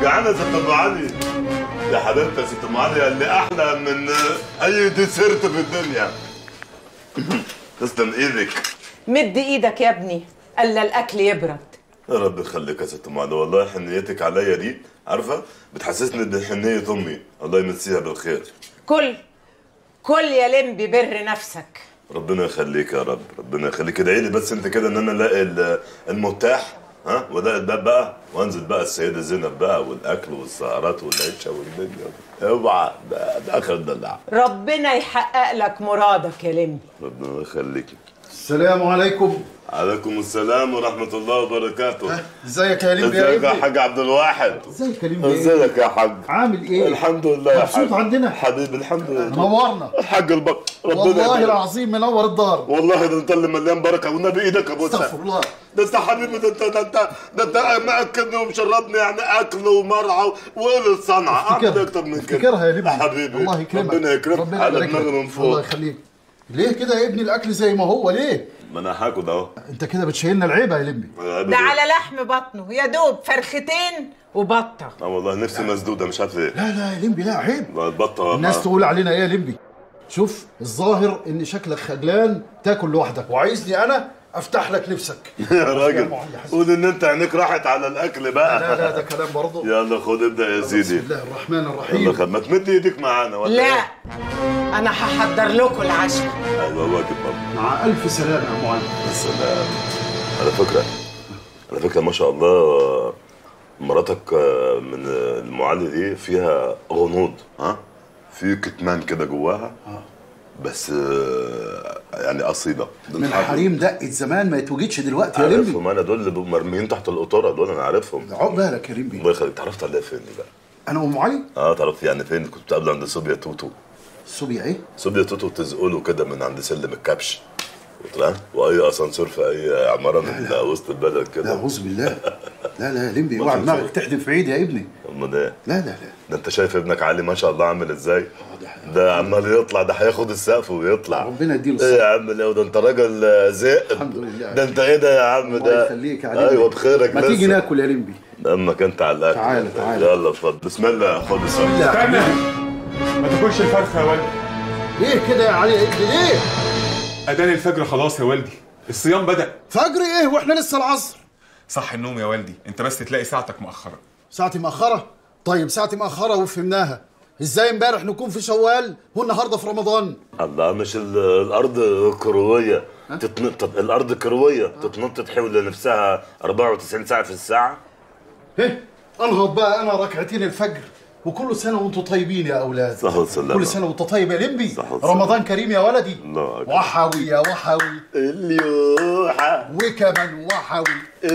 جعانه يا ست ام علي يا حبيبتي يا ست ام علي اللي احلى من اي ديسيرت في الدنيا تسلم ايدك مد ايدك يا ابني الا الاكل يبرد يا رب يخليك يا ست ام علي والله حنيتك عليا دي عارفه بتحسسني بحنيه امي الله يمسيها بالخير كل كل يا لمبي بر نفسك ربنا يخليك يا رب ربنا يخليك ادعي لي بس انت كده ان انا الاقي ال- المتاح ها والاقي الباب بقى وانزل بقى السيده زينب بقى والاكل والسهرات والعشاء والدنيا اوعى ده, ده اخر دلع ربنا يحقق لك مرادك يا لمبي ربنا يخليك السلام عليكم عليكم السلام ورحمه الله وبركاته ازيك يا لمبي ازيك يا ابني؟ حاج عبد الواحد ازيك يا لمبي ازيك يا حاج عامل ايه الحمد لله يا مبسوط حاج عندنا؟ حبيبي الحمد لله نورنا الحاج البق ربنا والله يبارك. العظيم منور الدار والله ده انت اللي مليان بركه والنبي ايدك يا بوسه استغفر الله ده انت حبيبي ده انت ده انت ده انت مأكلني ومشربني يعني اكل ومرعى وقول الصنعه اعمل افتكرها. اكتر من كده افتكرها يا لمبي حبيبي الله يكرمك ربنا يكرمك ربنا على يبارك لك. دماغي من الله فوق يخليك ليه كده يا ابني الاكل زي ما هو ليه ما انا هاكل اهو انت كده بتشيلنا العيبه يا لمبي ده على لحم بطنه يا دوب فرختين وبطه اه والله نفسي مسدوده مش عارف ليه لا لا يا لمبي لا عيب ما البطه الناس تقول علينا ايه يا لمبي شوف الظاهر ان شكلك خجلان تاكل لوحدك وعايزني انا افتح لك نفسك يا راجل معلم حسن. قول ان انت عينيك راحت على الاكل بقى لا لا ده كلام برضه يلا خد ابدا يا بسم سيدي الله الرحمن يلا الرحيم خد ما تمد ايدك معانا ولا لا ايه؟ انا هحضر لكم العشاء ايوه واجب برضه مع الف سلامه يا معلم السلام على فكرة على فكرة ما شاء الله مراتك من المعالي دي فيها غنوض ها في كتمان كده جواها بس يعني أصيلة من حريم دقة زمان ما يتوجدش دلوقتي يا لمبي عارفهم انا دول اللي بيبقوا مرميين تحت القطورة دول انا عارفهم عقب بالك يا لمبي الله يخليك تعرفت عليها فين دي بقى؟ انا ام علي اه تعرفت يعني فين كنت بتقابل عند صوبيا توتو صبي ايه صوبيا توتو تزقله كده من عند سلم الكبش وطلع واي اسانسير في اي عماره من وسط البلد لا كده اعوذ بالله لا لا يا لمبي اوعى بطل دماغك فوق. تحدف في عيد يا ابني امال ايه؟ لا لا لا ده انت شايف ابنك علي ما شاء الله عامل ازاي ده- ده عمال يطلع ده هياخد السقف ويطلع ربنا يديله ايه الصحة يا عم لو ده انت راجل آه، زق الحمد لله. ده انت ايه ده يا عم الله ده يخليك يا علي ايوه بخيرك ما لسه. تيجي ناكل يا لمبي امك انت على الاكل تعالى، تعالى. يلا اتفضل بسم الله خد السقف استنى ما تاكلش الفرخه يا والدي ليه كده يا علي يا ابني ليه اذان الفجر خلاص يا والدي الصيام بدا فجر ايه واحنا لسه العصر صح النوم يا والدي انت بس تلاقي ساعتك مأخرة ساعتي مأخرة طيب ساعتي مأخرة وفهمناها ازاي امبارح نكون في شوال والنهارده في رمضان الله مش ال- الارض كرويه تتنطط الارض كرويه تتنطط حول نفسها 94 ساعه في الساعه ايه انهض بقى انا ركعتين الفجر وكل سنه وانتم طيبين يا اولاد صح وسلام كل سنه وانت طيب يا لمبي صح وسلام. رمضان كريم يا ولدي الله أكبر. وحوي يا وحوي اليوحة وكمان وحوي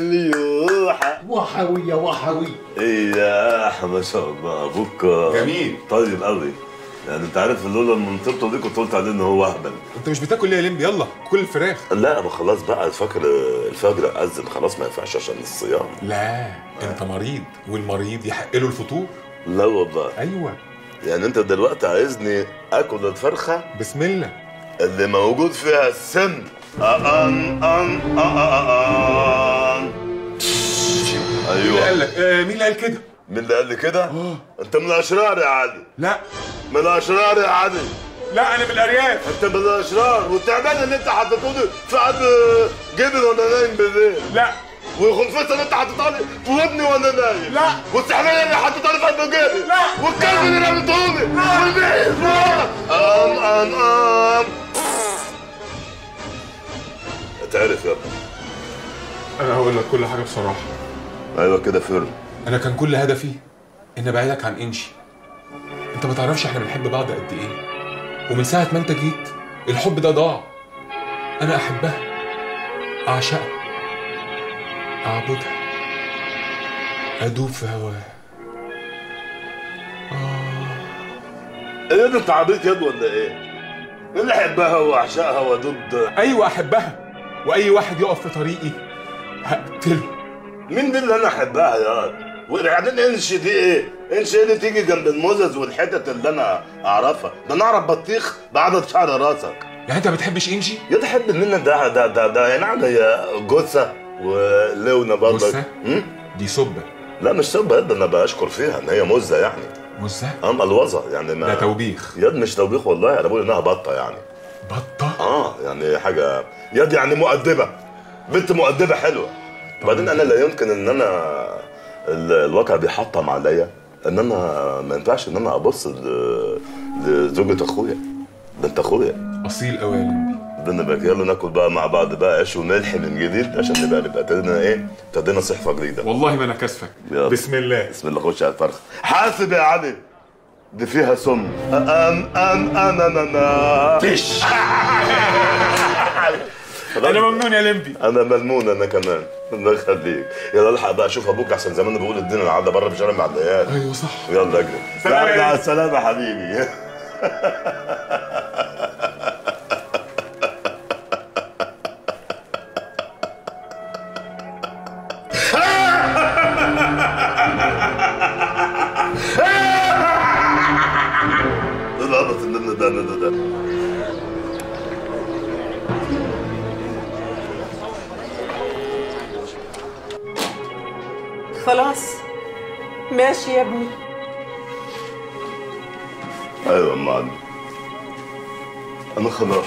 اليوحة وحوي يا وحوي ايه يا أح- ما شاء الله ابوك جميل. طيب قوي يعني انت عارف لولا المنطقه دي كنت قلت عليه ان هو اهبل انت مش بتاكل ليه يا لمبي يلا كل الفراخ لا ما خلاص بقى الفجر الفجر اذن خلاص ما ينفعش عشان الصيام لا انت مريض والمريض يحق له الفطور لا والله ايوه يعني انت دلوقتي عايزني اكل الفرخه بسم الله اللي موجود فيها السم أن أن أن مين اللي ايوه قال لك آه مين اللي قال كده مين اللي قال لي كده؟ انت من الاشرار يا علي لا من الاشرار يا علي لا انا من الارياف انت من الاشرار والتعبان اللي انت حطيته لي في قلب جبل وانا نايم بالليل لا والخنفسه اللي انت حطيتها لي في ودني وانا نايم لا. والسحليه اللي حطيتها لي في قلب جيبي لا. والكلب اللي رميته لي والبيت ام ام ام تعرف يا ابني انا هقول لك كل حاجه بصراحه ايوه كده فر انا كان كل هدفي ان ابعدك عن انشي انت ما تعرفش احنا بنحب بعض قد ايه ومن ساعه ما انت جيت الحب ده ضاع انا احبها اعشقها اعبدها ادوب في هواها ايه ده انت عبيط ياد ولا ايه؟ مين اللي يحبها واعشقها وادوب ايوه احبها واي واحد يقف في طريقي هقتله مين دي اللي انا احبها ياد؟ وبعدين انش دي ايه؟ انش ايه اللي تيجي جنب المزز والحتت اللي انا اعرفها؟ ده انا اعرف بطيخ بعدد شعر راسك يعني انت ما بتحبش انجي يا تحب مننا ده ده ده ده يعني عندي جثه ولونه برضك جثة؟ هم؟ دي سبه لا مش سب ده انا بشكر فيها ان هي مزه يعني مزة ام الوظه يعني ما ده توبيخ يد مش توبيخ والله انا بقول انها بطه يعني بطة اه يعني حاجه يد يعني مؤدبه بنت مؤدبه حلوه وبعدين انا لا يمكن ان انا ال- الواقع بيحطم عليا ان انا ما ينفعش ان انا ابص ل- لزوجة اخويا ده انت اخويا اصيل قوي يا لمبي بدنا بقى يلا ناكل بقى مع بعض بقى عيش وملح من جديد عشان نبقى نبقى ابتدينا ايه ابتدينا صحفه جديده والله ما انا كاسفك يلا. بسم الله بسم الله خش على الفرخ حاسب يا علي دي فيها سم ام ام انا انا انا فيش انا ممنون يا لمبي انا ملمون انا كمان الله يخليك يلا الحق بقى اشوف ابوك احسن زمان بيقول الدنيا العاده بره مش انا مع العيال ايوه صح يلا اجري سلام يا مع ليل. السلامه يا حبيبي العبط اللي انا ده انا ده ده خلاص ماشي يا ابني ايوه يا معلم انا خلاص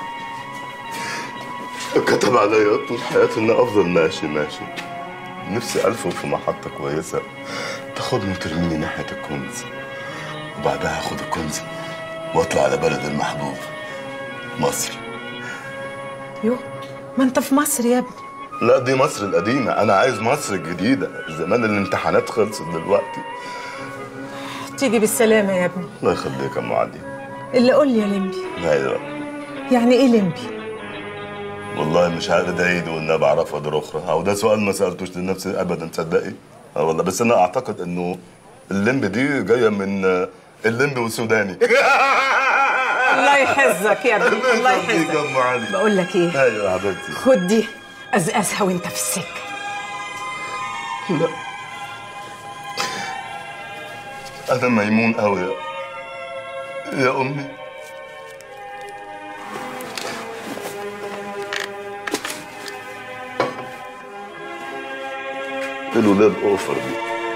كتب عليا طول حياتي اني افضل ماشي ماشي نفسي الفه في محطه كويسه تاخدني وترميني ناحيه الكنز وبعدها اخد الكنز واطلع على بلد المحبوب مصر يو ما انت في مصر يا ابني لا دي مصر القديمه انا عايز مصر الجديده زمان الامتحانات خلصت دلوقتي تيجي بالسلامة يا ابني الله يخليك يا ام علي اللي قول لي يا لمبي ايوه يعني ايه لمبي والله مش عارف ده عيد ولا بعرفها دور اخرى او ده سؤال ما سالتوش لنفسي ابدا تصدقي اه والله بس انا اعتقد انه اللمب دي جايه من آه، اللمب والسوداني الله يحفظك يا ابني الله يخليك يا يحفظك ام علي بقول لك ايه ايوه يا حبيبتي خد دي ازقزها وانت في السكه لا انا ميمون قوي يا يا امي الولاد اوفر دي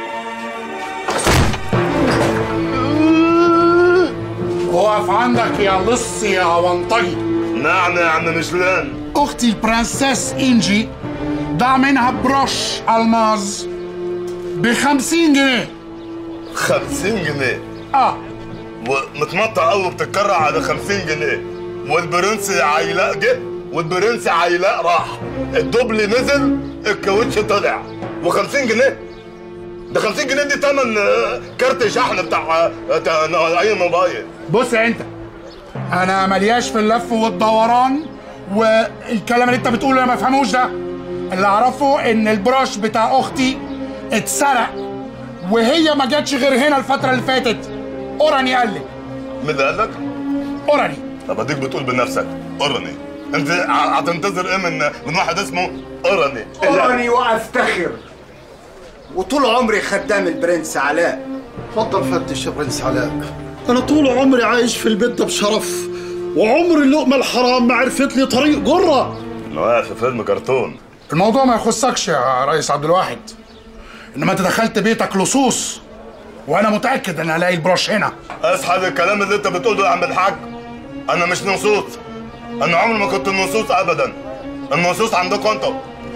اقف عندك يا لص يا ونطجي نعم يا عم مشلان اختي البرنسيس انجي ضاع منها بروش الماظ ب 50 جنيه 50 جنيه اه ومتمطع قوي بتتكرع على 50 جنيه والبرنس عيلاء جه والبرنس عيلاء راح الدبل نزل الكاوتش طلع و50 جنيه ده 50 جنيه دي تمن آه، كارت شحن بتاع آه، بتاع اي موبايل بص يا انت انا ملياش في اللف والدوران والكلام اللي انت بتقوله انا ما بفهموش ده اللي اعرفه ان البروش بتاع اختي اتسرق وهي ما جاتش غير هنا الفتره اللي فاتت اوراني قال لي مين اللي قال لك؟ اوراني طب اديك بتقول بنفسك قرني انت ع- هتنتظر ايه من من واحد اسمه قرني أراني وأفتخر وطول عمري خدام البرنس علاء اتفضل فتش يا برنس علاء انا طول عمري عايش في البيت ده بشرف وعمري اللقمه الحرام ما عرفت لي طريق جره انا واقف في فيلم كرتون الموضوع ما يخصكش يا ريس عبد الواحد انما انت دخلت بيتك لصوص وانا متاكد ان هلاقي البروش هنا اسحب الكلام اللي انت بتقوله يا عم الحاج انا مش نصوص انا عمري ما كنت نصوص ابدا النصوص عندكم انتوا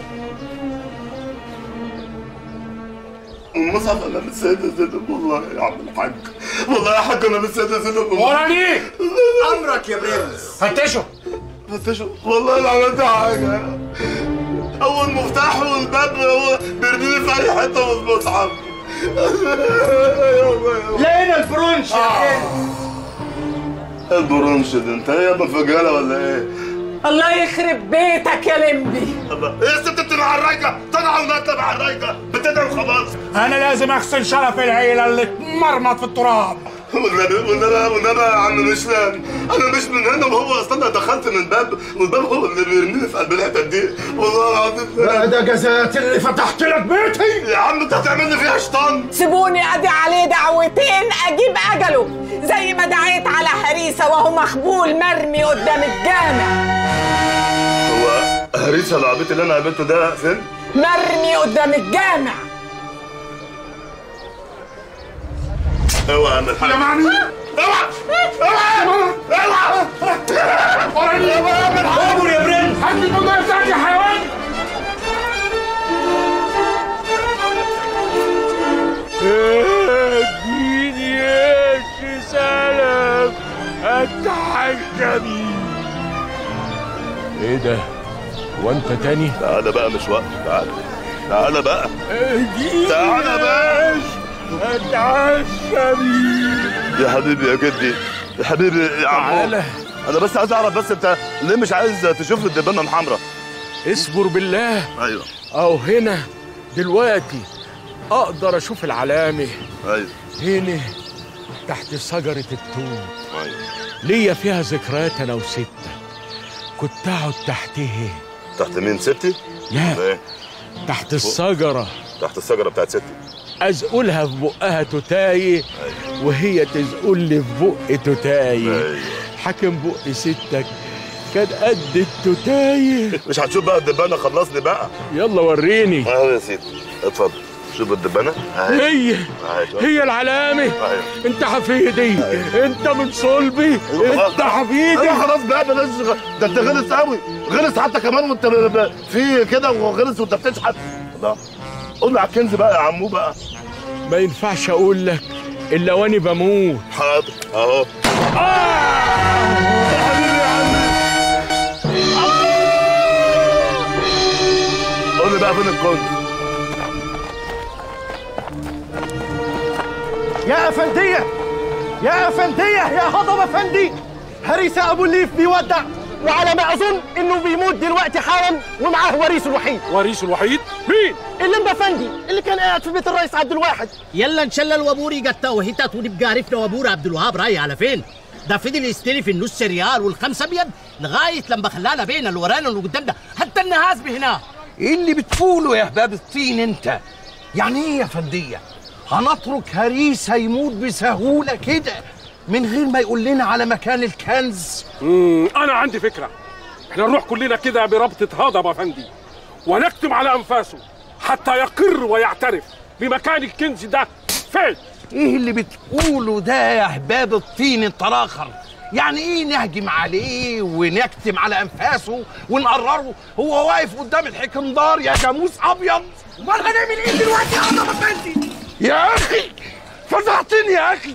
المصحف انا مش سيد زينب والله يا عم الحاج والله يا حاج انا مش سيد زينب والله اوراني أمرك يا برنس فتشوا فتشوا والله ما عملت حاجه اول مفتاح والباب هو بيرميني في اي حته والمصحف لقينا البرونش يا برنس البرونش ده انت ايه يا ابن فجاله ولا ايه؟ الله يخرب بيتك يا لمبي ايه يا ست انت مع الرايقه طلع ونطلع مع الرايقه بتدعي خلاص انا لازم اغسل شرف العيله اللي اتمرمط في التراب والنبي والنبي والنبي يا عم مشلان انا مش من هنا وهو اصلا أنا دخلت من باب والباب هو اللي بيرميني في قلب الحته دي والله العظيم ده جزات اللي فتحت لك بيتي يا عم انت هتعمل لي فيها شيطان سيبوني ادي عليه دعوتين اجيب اجله زي ما دعيت على هريسه وهو مخبول مرمي قدام الجامع هو هريسه العبيط اللي انا قابلته ده فين؟ مرمي قدام الجامع اوعى يا عم الحاج يا معني اوعى اوعى اوعى عمر يا برنس هات البندقية بتاعتي يا حيوان اديني يا سلام اتعجبي ايه ده وانت تاني تعالى بقى مش وقت تعالى تعالى بقى اديني تعالى بقى. اتعجبي يا حبيبي يا جدي يا حبيبي يا عمو تعالى انا بس عايز اعرف بس انت ليه مش عايز تشوف الدبانه الحمراء اصبر بالله ايوه او هنا دلوقتي اقدر اشوف العلامه ايوه هنا تحت شجره التوت ايوه ليا فيها ذكريات انا وستة كنت اقعد تحتها تحت مين ستي؟ لا ايه تحت الشجره تحت الشجره بتاعت ستي ازقلها في بقها توتاي وهي تزقل لي في بق توتاي ايوه حاكم بق ستك كان قد التوتاي مش هتشوف بقى الدبانه خلصني بقى يلا وريني اهو يا سيدي اتفضل شوف الدبانه اهي هي اهي شوف. هي العلامة ايوه انت حفيدي انت من صلبي انت حفيدي ايوه خلاص بقى بلاش غ- ده انت غلس قوي غلس حتى كمان وانت ب- ب- في كده وغلس وانت بتشحت الله قول لي على الكنز بقى يا عمو بقى ما ينفعش اقول لك الا وانا بموت حاضر اهو يا حبيبي يا عمي قول لي بقى فين الكنز يا افنديه يا افنديه يا هضم افندي هريسه ابو الليف بيودع وعلى ما اظن انه بيموت دلوقتي حالا ومعاه وريثه الوحيد وريث الوحيد مين اللمبه افندي اللي كان قاعد في بيت الرئيس عبد الواحد يلا نشلل وابوري جتا وهتت ونبقى عرفنا وابور عبد الوهاب رايح على فين ده فضل يستلف النص ريال والخمسة ابيض لغايه لما خلانا بين اللي ورانا واللي قدامنا حتى النهاز هنا ايه اللي بتقوله يا هباب الطين انت يعني ايه يا فندية هنترك هريس هيموت بسهولة كده من غير ما يقول لنا على مكان الكنز انا عندي فكره احنا نروح كلنا كده بربطه هضب يا فندي ونكتم على انفاسه حتى يقر ويعترف بمكان الكنز ده فين ايه اللي بتقوله ده يا هباب الطين انت الاخر يعني ايه نهجم عليه ونكتم على انفاسه ونقرره هو واقف قدام الحكمدار يا جاموس ابيض امال هنعمل ايه دلوقتي يا عم افندي يا اخي فزعتني يا اخي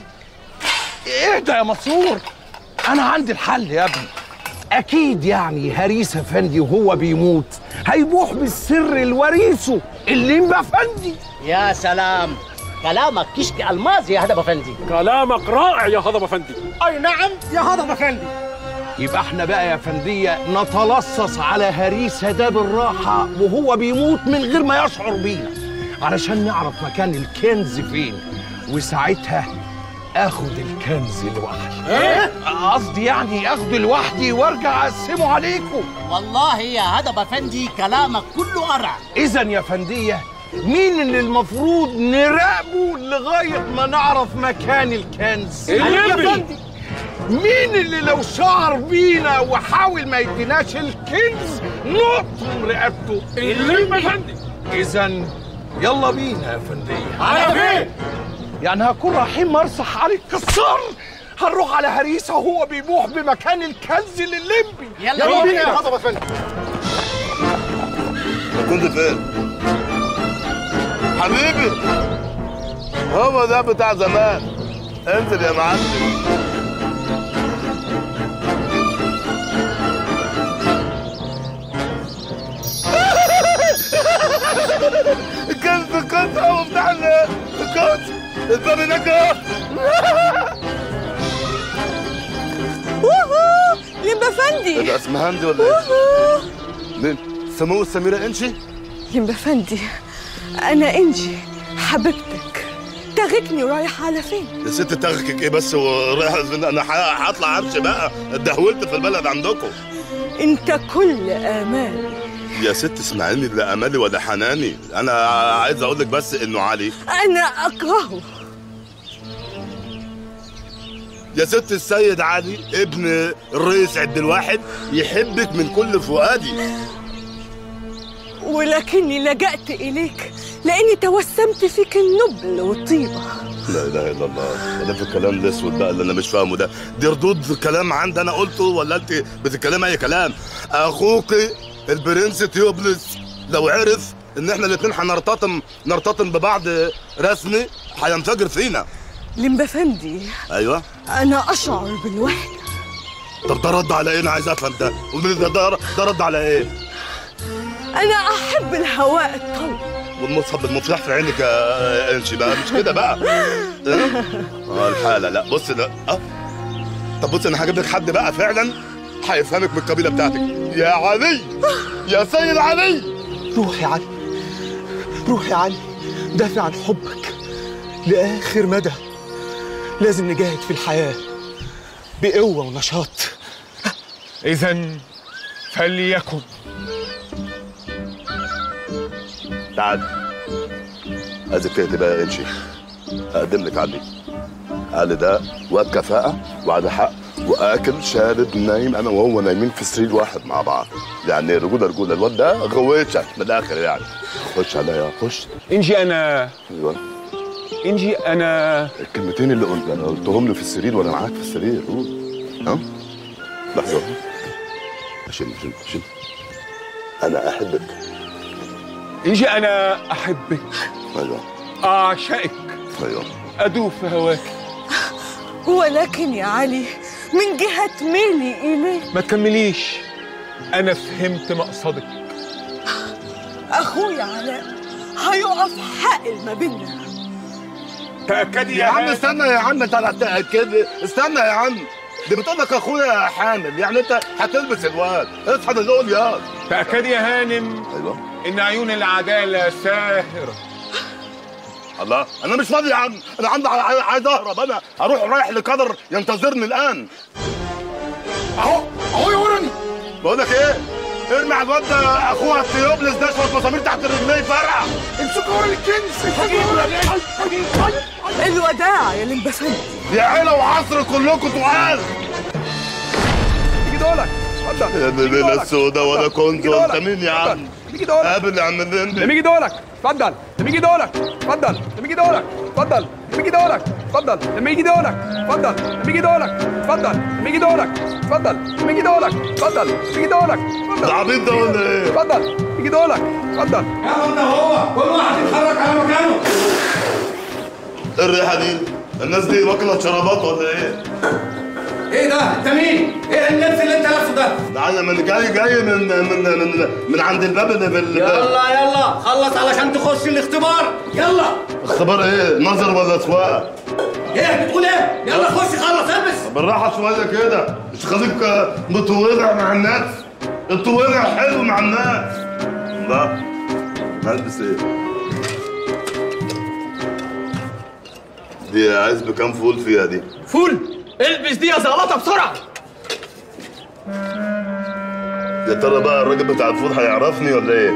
اهدى يا مسرور انا عندي الحل يا ابني اكيد يعني هريس افندي وهو بيموت هيبوح بالسر لوريثه الليمبا افندي يا سلام كلامك كشك الماس يا هدب افندي كلامك رائع يا هضب افندي اي نعم يا هضم افندي يبقى احنا بقى يا فندية نتلصص على هريسة ده بالراحة وهو بيموت من غير ما يشعر بينا علشان نعرف مكان الكنز فين وساعتها اخد الكنز لوحدي ايه؟ قصدي يعني اخده لوحدي وارجع اقسمه عليكم والله يا هدب افندي كلامك كله قرع اذا يا فندية مين اللي المفروض نراقبه لغاية ما نعرف مكان الكنز الليمبي. مين اللي لو شعر بينا وحاول ما يديناش الكنز نقطم رقبته الليمبا يا فندي اذا يلا بينا يا فندية على فين يعني هكون رايحين مرسح على الكسار هنروح على هريسة وهو بيبوح بمكان الكنز للليمبي يلا بينا يا هضم افندي كنت فين؟ حبيبي هو ده بتاع زمان انزل يا معلم الكنز الكنز هو بتاع ال- الكنز الباب هناك اهو ووهو لمبا ايه فندي ده اسمها هندي ولا ايه؟ ووهو مين؟ سمو السميرة انشي؟ لمبا فندي انا انجي حبيبتك تاخدني ورايحه على فين يا ست تغكك ايه بس ورايح انا ح- هطلع امشي بقى اتدهولت في البلد عندكم انت كل امالي يا ست اسمعيني لا امالي ولا حناني انا عايز اقول لك بس انه علي انا اكرهه يا ست السيد علي ابن الرئيس عبد الواحد يحبك من كل فؤادي ولكني لجأت إليك لاني توسمت فيك النبل والطيبه لا اله الا الله ده في الكلام الاسود بقى اللي انا مش فاهمه ده دي ردود كلام عندي انا قلته ولا انت بتتكلمي اي كلام اخوك البرنس تيوبلس لو عرف ان احنا الاثنين هنرتطم نرتطم ببعض رسمي هينفجر فينا لمبفندي ايوه انا اشعر بالوحده طب ده رد على ايه انا عايز افهم ده قولي لي ده ده ده رد على ايه انا احب الهواء الطلق والمصحف المفتاح في عينك يا انشي بقى مش كده بقى اه الحاله لا بص لا اه طب بص انا هجيب لك حد بقى فعلا هيفهمك من القبيله بتاعتك يا علي يا سيد علي روح يا علي روح يا علي دافع عن حبك لآخر مدى لازم نجاهد في الحياة بقوة ونشاط إذا فليكن تعال عايزك تهدي بقى يا انشي اقدم لك علي علي ده واد كفاءة وعلى حق واكل شارب نايم انا وهو نايمين في سرير واحد مع بعض يعني رجوله رجوله الواد ده غويشه من الاخر يعني خش عليا خش انجي انا ايوه انجي انا الكلمتين اللي قلت انا قلتهم له في السرير وانا معاك في السرير قول ها لحظه شيل شيل شيل انا احبك انجي انا احبك ايوه اعشقك ايوه ادوب في هواك ولكن يا علي من جهة ميلي إليك ما تكمليش انا فهمت مقصدك أخويا علاء هيقف حائل ما بيننا تاكدي يا عم استنى يا عم انت هتتاكد استنى يا عم دي بتقول لك اخويا حامل يعني انت هتلبس الواد اصحى من النوم يا تاكدي يا هانم ايوه ان عيون العداله ساهره الله انا مش فاضي يا عم انا عندي عاي- عايز اهرب انا هروح رايح لقدر ينتظرني الان اهو اهو يورني بقول لك ايه ارمي على الواد ده اخوها التيوبلس ده شويه مسامير تحت رجليه فرقع امسكوا ورا الكنز الوداع يا لمبفندي يا عيله وعصر كلكم تقال تيجي دولك اتفضل يا ابن الليله السوداء ولا كنت دولك. انت مين يا عم تيجي دولك قابل يا عم الليمبي لما يجي دولك اتفضل لما يجي دولك اتفضل لما يجي دولك اتفضل لما يجي دولك اتفضل لما يجي دولك اتفضل لما يجي دولك اتفضل لما يجي دولك اتفضل لما يجي دولك اتفضل لما يجي دولك اتفضل ده عبيط ده ولا ايه؟ اتفضل يجي دولك اتفضل يلا هو كل واحد يتحرك على مكانه ايه الريحه دي؟ الناس دي واكله شرابات ولا ايه؟ ايه ده انت مين ايه اللبس اللي انت لابسه ده ده انا من جاي جاي من من من, من عند الباب اللي بال يلا يلا خلص علشان تخش الاختبار يلا اختبار ايه؟ نظر ولا سواقه؟ ايه بتقول ايه يلا خش خلص البس بالراحه شويه كده مش خليك متوجع مع الناس التوجع حلو مع الناس لا هلبس ايه؟ دي عايز بكام فول فيها دي؟ فول البس دي يا زغلطه بسرعه يا ترى بقى الراجل بتاع الفول هيعرفني ولا ايه؟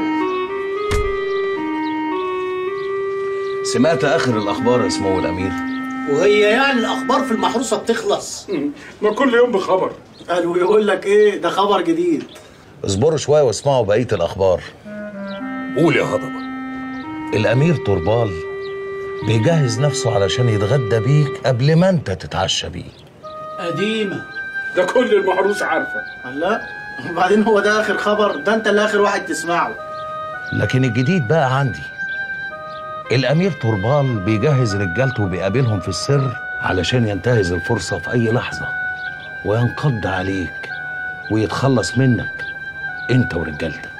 سمعت اخر الاخبار يا سمو الامير وهي يعني الاخبار في المحروسه بتخلص ما كل يوم بخبر قالوا يقول لك ايه ده خبر جديد اصبروا شويه واسمعوا بقيه الاخبار قول يا هضبه الامير طربال بيجهز نفسه علشان يتغدى بيك قبل ما انت تتعشى بيه قديمه ده كل المحروس عارفه لا وبعدين هو ده اخر خبر ده انت اللي اخر واحد تسمعه لكن الجديد بقى عندي الامير طربال بيجهز رجالته وبيقابلهم في السر علشان ينتهز الفرصه في اي لحظه وينقض عليك ويتخلص منك انت ورجالتك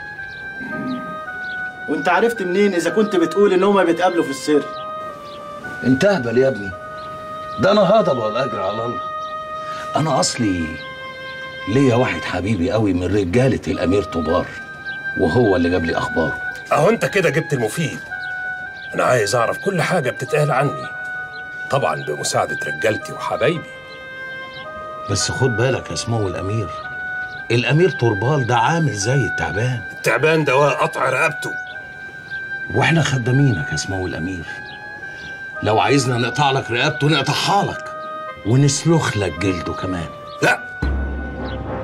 وانت عرفت منين اذا كنت بتقول ان هما بيتقابلوا في السر انت اهبل يا ابني ده انا هضب والاجر على الله انا اصلي ليا واحد حبيبي قوي من رجاله الامير طوبار وهو اللي جاب لي اخباره اهو انت كده جبت المفيد انا عايز اعرف كل حاجه بتتقال عني طبعا بمساعده رجالتي وحبايبي بس خد بالك يا سمو الامير الامير طربال ده عامل زي التعبان التعبان دواء قطع رقبته واحنا خدامينك يا سمو الامير لو عايزنا نقطع لك رقبته نقطعها لك ونسلخ لك جلده كمان لا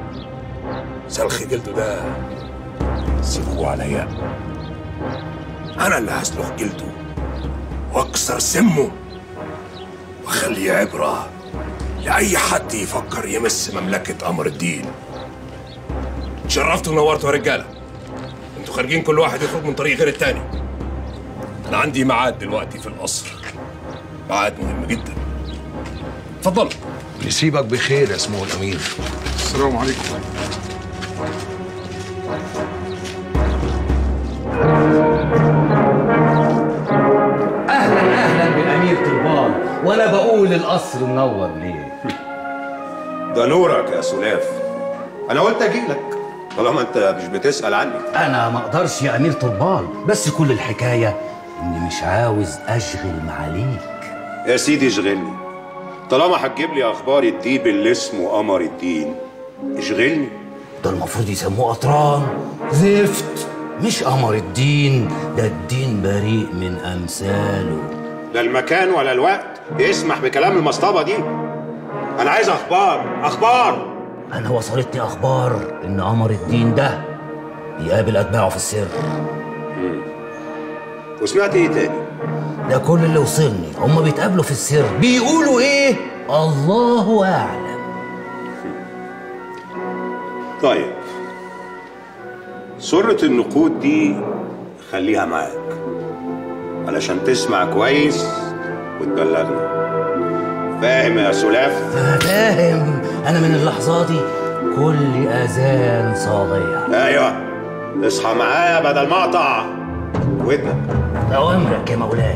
سلخ جلده ده سيبوه عليا انا اللي هسلخ جلده واكسر سمه واخليه عبره لاي حد يفكر يمس مملكه قمر الدين شرفتوا ونورتوا يا رجاله انتوا خارجين كل واحد يخرج من طريق غير التاني انا عندي ميعاد دلوقتي في القصر ميعاد مهم جدا اتفضل نسيبك بخير يا سمو الامير السلام عليكم اهلا اهلا بالامير طربان وانا بقول القصر منور ليه ده نورك يا سلاف انا قلت اجي لك طالما انت مش بتسال عني انا ما اقدرش يا امير طربان بس كل الحكايه اني مش عاوز اشغل معاليك يا سيدي اشغلني طالما هتجيب لي اخبار الديب اللي اسمه قمر الدين اشغلني ده المفروض يسموه قطران زفت مش قمر الدين ده الدين بريء من امثاله لا المكان ولا الوقت يسمح بكلام المصطبه دي انا عايز اخبار اخبار انا وصلتني اخبار ان قمر الدين ده بيقابل اتباعه في السر وسمعت ايه تاني ده كل اللي وصلني هما بيتقابلوا في السر بيقولوا ايه الله اعلم طيب سرة النقود دي خليها معاك علشان تسمع كويس وتبلغنا فاهم يا سلاف فاهم انا من اللحظه دي كل اذان صاغيه ايوه اصحى معايا بدل ما اقطع ودنك اوامرك يا مولاي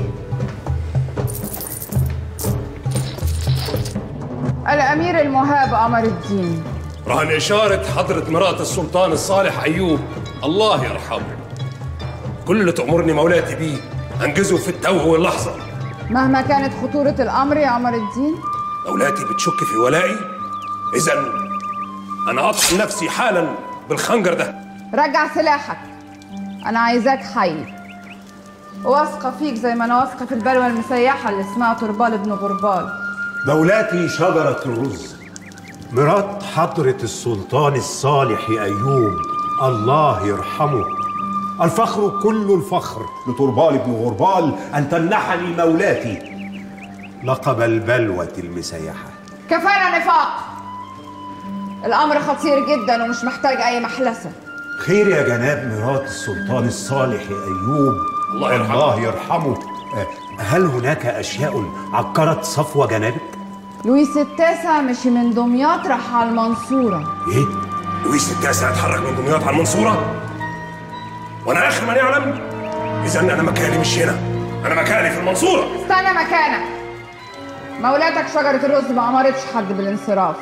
الأمير المهاب قمر الدين رهن إشارة حضرة مرات السلطان الصالح أيوب الله يرحمه كل اللي تأمرني مولاتي بيه أنجزه في التو واللحظة مهما كانت خطورة الأمر يا قمر الدين مولاتي بتشك في ولائي إذا أنا أطحن نفسي حالا بالخنجر ده رجع سلاحك أنا عايزاك حي واثقة فيك زي ما أنا واثقة في البلوة المسيحة اللي اسمها طربال بن غربال مولاتي شجرة الرز مرات حضرة السلطان الصالح أيوب الله يرحمه الفخر كل الفخر لطربال بن غربال أن تمنحني مولاتي لقب البلوة المسيحة كفانا نفاق الأمر خطير جدا ومش محتاج أي محلسة خير يا جناب مرات السلطان الصالح أيوب الله يرحمه. الله يرحمه أه، هل هناك أشياء عكرت صفو جنابك؟ لويس التاسع مشي من دمياط راح على المنصورة إيه؟ لويس التاسع اتحرك من دمياط على المنصورة وأنا آخر من يعلم إذا أنا مكاني مش هنا أنا مكاني في المنصورة استنى مكانك مولاتك شجرة الرز ما أمرتش حد بالانصراف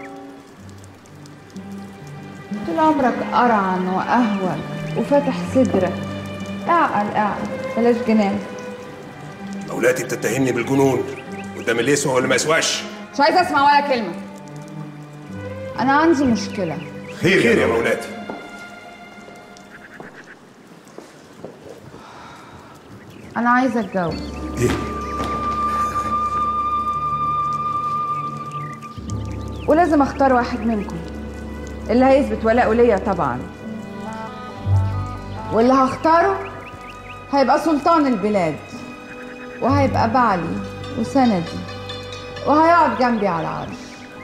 طول عمرك قرعن وأهون وفاتح صدرك اعقل اعقل بلاش جنان مولاتي بتتهمني بالجنون قدام اللي يسوى واللي ما يسواش مش عايزة أسمع ولا كلمة أنا عندي مشكلة خير خير يا مولاتي أنا عايزة أتجوز ولازم أختار واحد منكم اللي هيثبت ولاءه ليا طبعا واللي هختاره هيبقى سلطان البلاد وهيبقى بعلي وسندي وهيقعد جنبي على العرش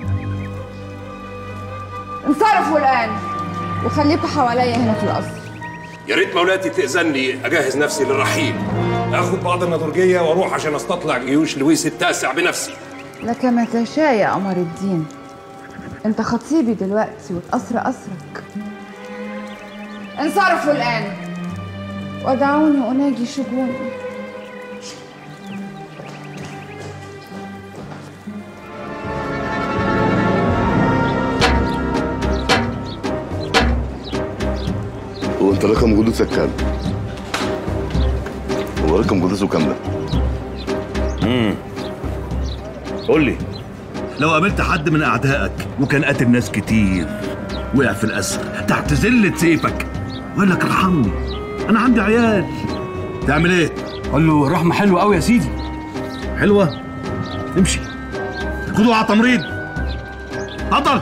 انصرفوا الآن وخليكوا حواليا هنا في القصر يا ريت مولاتي تأذني أجهز نفسي للرحيل آخد بعض النضرجية وأروح عشان أستطلع جيوش لويس التاسع بنفسي لك ما تشاء يا قمر الدين انت خطيبي دلوقتي والقصر قصرك انصرفوا الآن ودعوني أناجي شجوني هو انت رقم جلوسك كام؟ هو رقم جلوسه كام ده؟ امم قول لي لو قابلت حد من اعدائك وكان قاتل ناس كتير وقع في الاسر تحت زلة سيفك وقال لك ارحمني انا عندي عيال تعمل ايه؟ قال له الرحمة حلوة قوي يا سيدي حلوة؟ امشي خدوه على تمريض اتفضل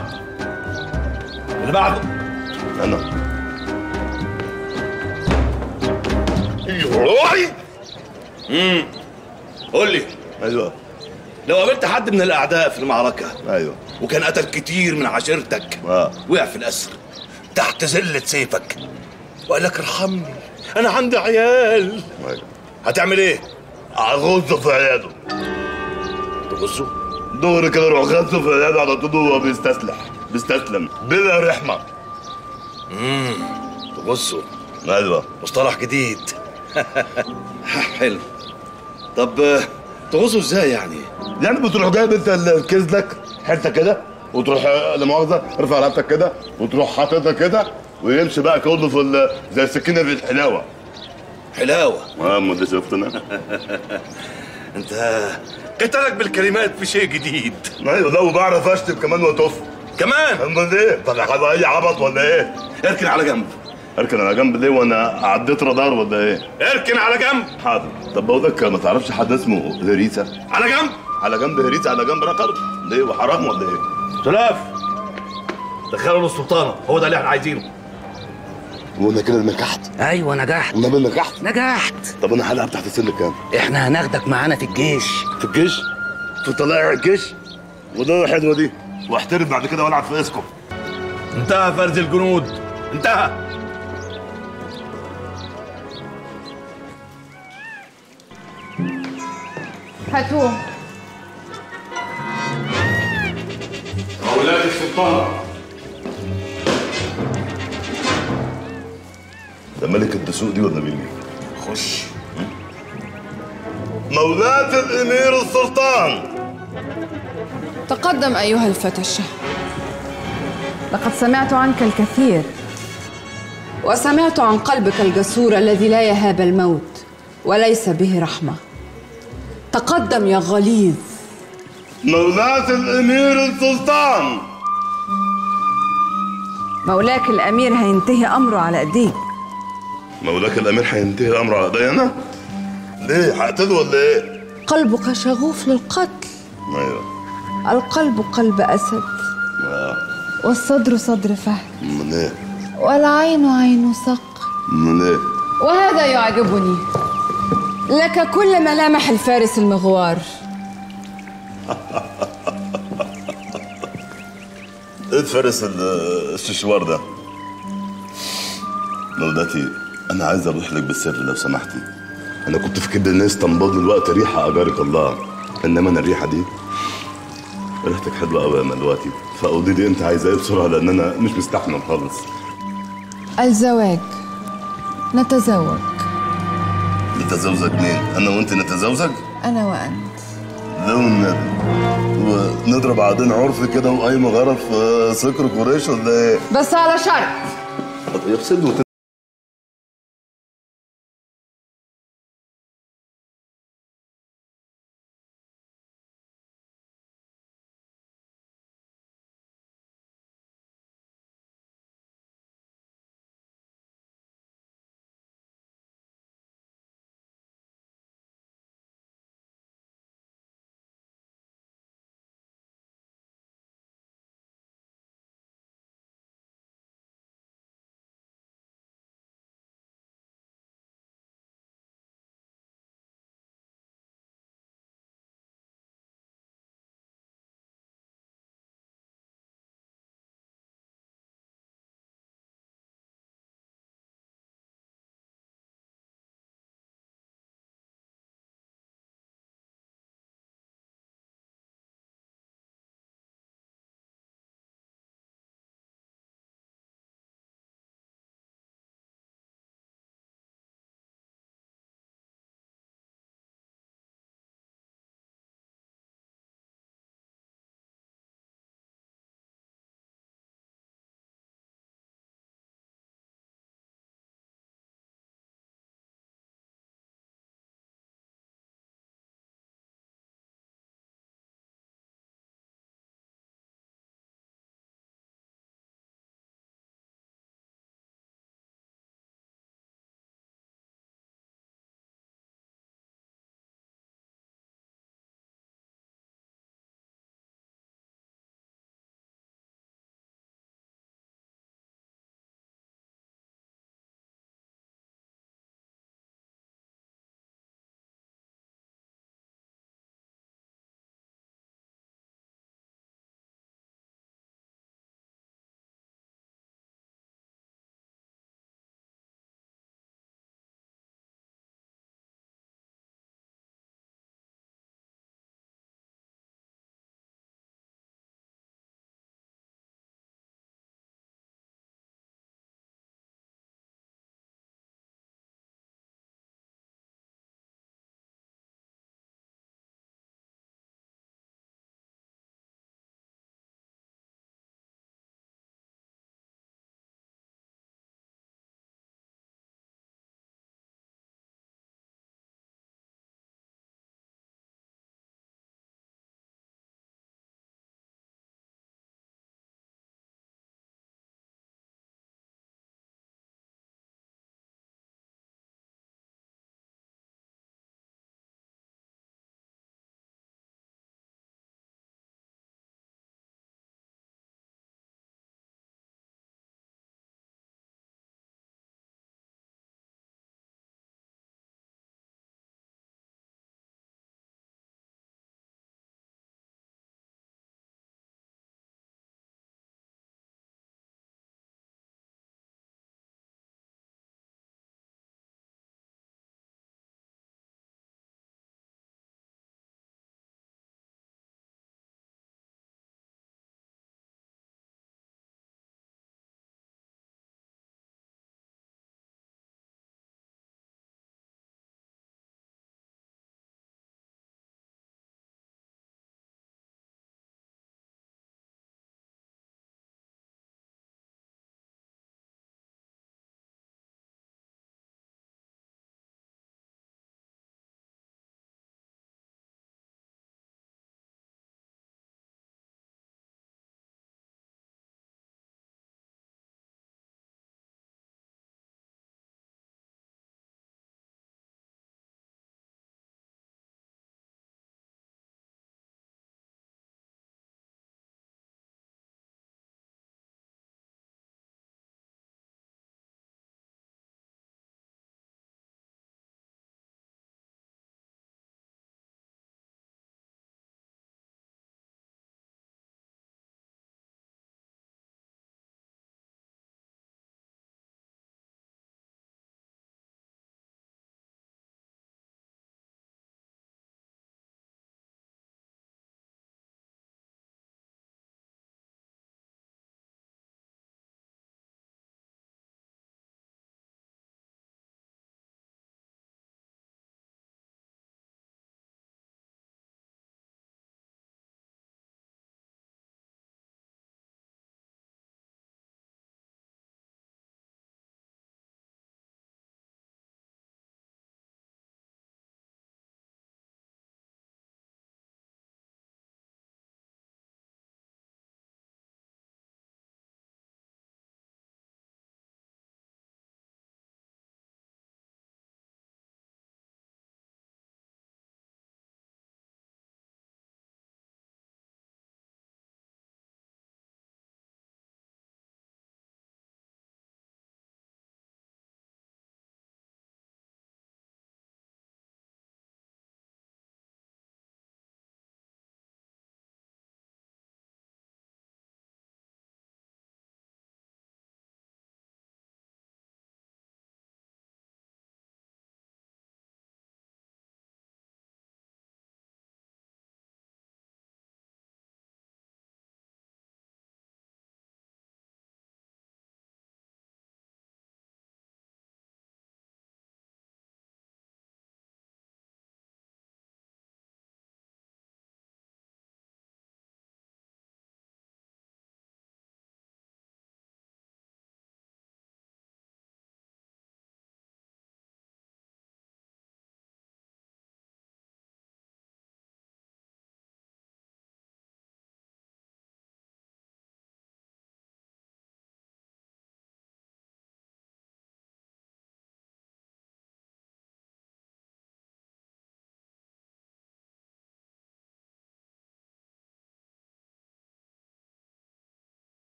اللي بعده انا روحي امم قول لي ايوه لو قابلت حد من الاعداء في المعركه ايوه وكان قتل كتير من عشيرتك اه وقع في الاسر تحت زله سيفك وقال لك ارحمني انا عندي عيال ايوه هتعمل ايه؟ اغزه في عياده تغزه؟ دغري كده روح غزه في عياده على طول وهو بيستسلح بيستسلم بلا رحمه امم تغزه ايوه مصطلح جديد حلو طب آه، تغزه ازاي يعني؟ يعني بتروح جايب انت الكيس لك حته كده وتروح آه، لا مؤاخذه ارفع رقبتك كده وتروح حاططها كده ويمشي بقى كله في ال- زي السكينه في الحلاوه حلاوه اه ما ده شفت انا انت قتلك بالكلمات في شيء جديد ايوه لا وبعرف اشتم كمان واتف كمان امال ايه طب هبقى اي عبط ولا ايه اركن على جنب اركن على جنب ليه وانا عديت رادار ولا ايه اركن على جنب حاضر طب بقولك ما تعرفش حد اسمه هريسه على جنب على جنب هريسه على جنب رقر ليه وحرام ولا ايه سلاف دخلوا السلطانه هو ده اللي احنا عايزينه وانا كده نجحت ايوه نجحت والنبي نجحت نجحت طب انا حلقه بتاعت السن كام احنا هناخدك معانا في الجيش في الجيش في طلائع الجيش وده حلوه دي واحترف بعد كده والعب في اسكو انتهى فرز الجنود انتهى هاتوه أولاد السلطان ده ملك الدسوق دي ولا مين خش مولاة الامير السلطان تقدم أيها الفتى الشهم لقد سمعت عنك الكثير وسمعت عن قلبك الجسور الذي لا يهاب الموت وليس به رحمة تقدم يا غليظ مولاة الامير السلطان مولاك الأمير هينتهي أمره على إيديك مولاك الامير هينتهي الامر على ايدي انا ليه هقتله ولا ايه قلبك شغوف للقتل ايوه القلب قلب أسد آه. والصدر صدر فهد من ايه والعين عين صقر من ايه وهذا يعجبني لك كل ملامح الفارس المغوار ايه الفارس ال- الششوار ده مولاتي انا عايز اروح لك بالسر لو سمحتي انا كنت في كده الناس تنبضني الوقت ريحه اجارك الله انما انا الريحه دي ريحتك حلوه قوي يا ملواتي فقولي لي انت عايزه ايه بسرعه لان انا مش مستحمل خالص الزواج نتزوج نتزوجك مين انا وانت نتزوجك أنا وأنت لو النبي ونضرب عقدين عرف كده وقايمه غرف آه، سكر قريش ولا ايه؟ بس على شرط يفسدوا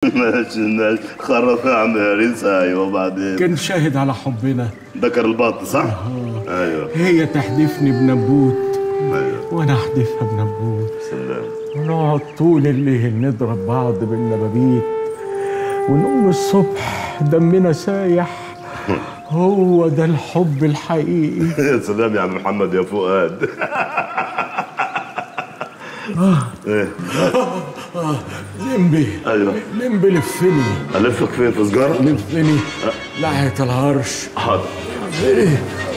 ماشي ماشي خرف يا عم هريسة ايوه وبعدين كان شاهد على حبنا ذكر البط صح؟ ايوه هي تحدفني بنبوت ايوه وانا احدفها بنبوت سلام ونقعد طول الليل نضرب بعض بالنبابيت ونقوم الصبح دمنا سايح هو ده الحب الحقيقي يا سلام يا عم محمد يا فؤاد ايه لمبي ايوه لمبي لفني الفك فين في سجارة؟ لفني ناحية العرش حاضر إيه.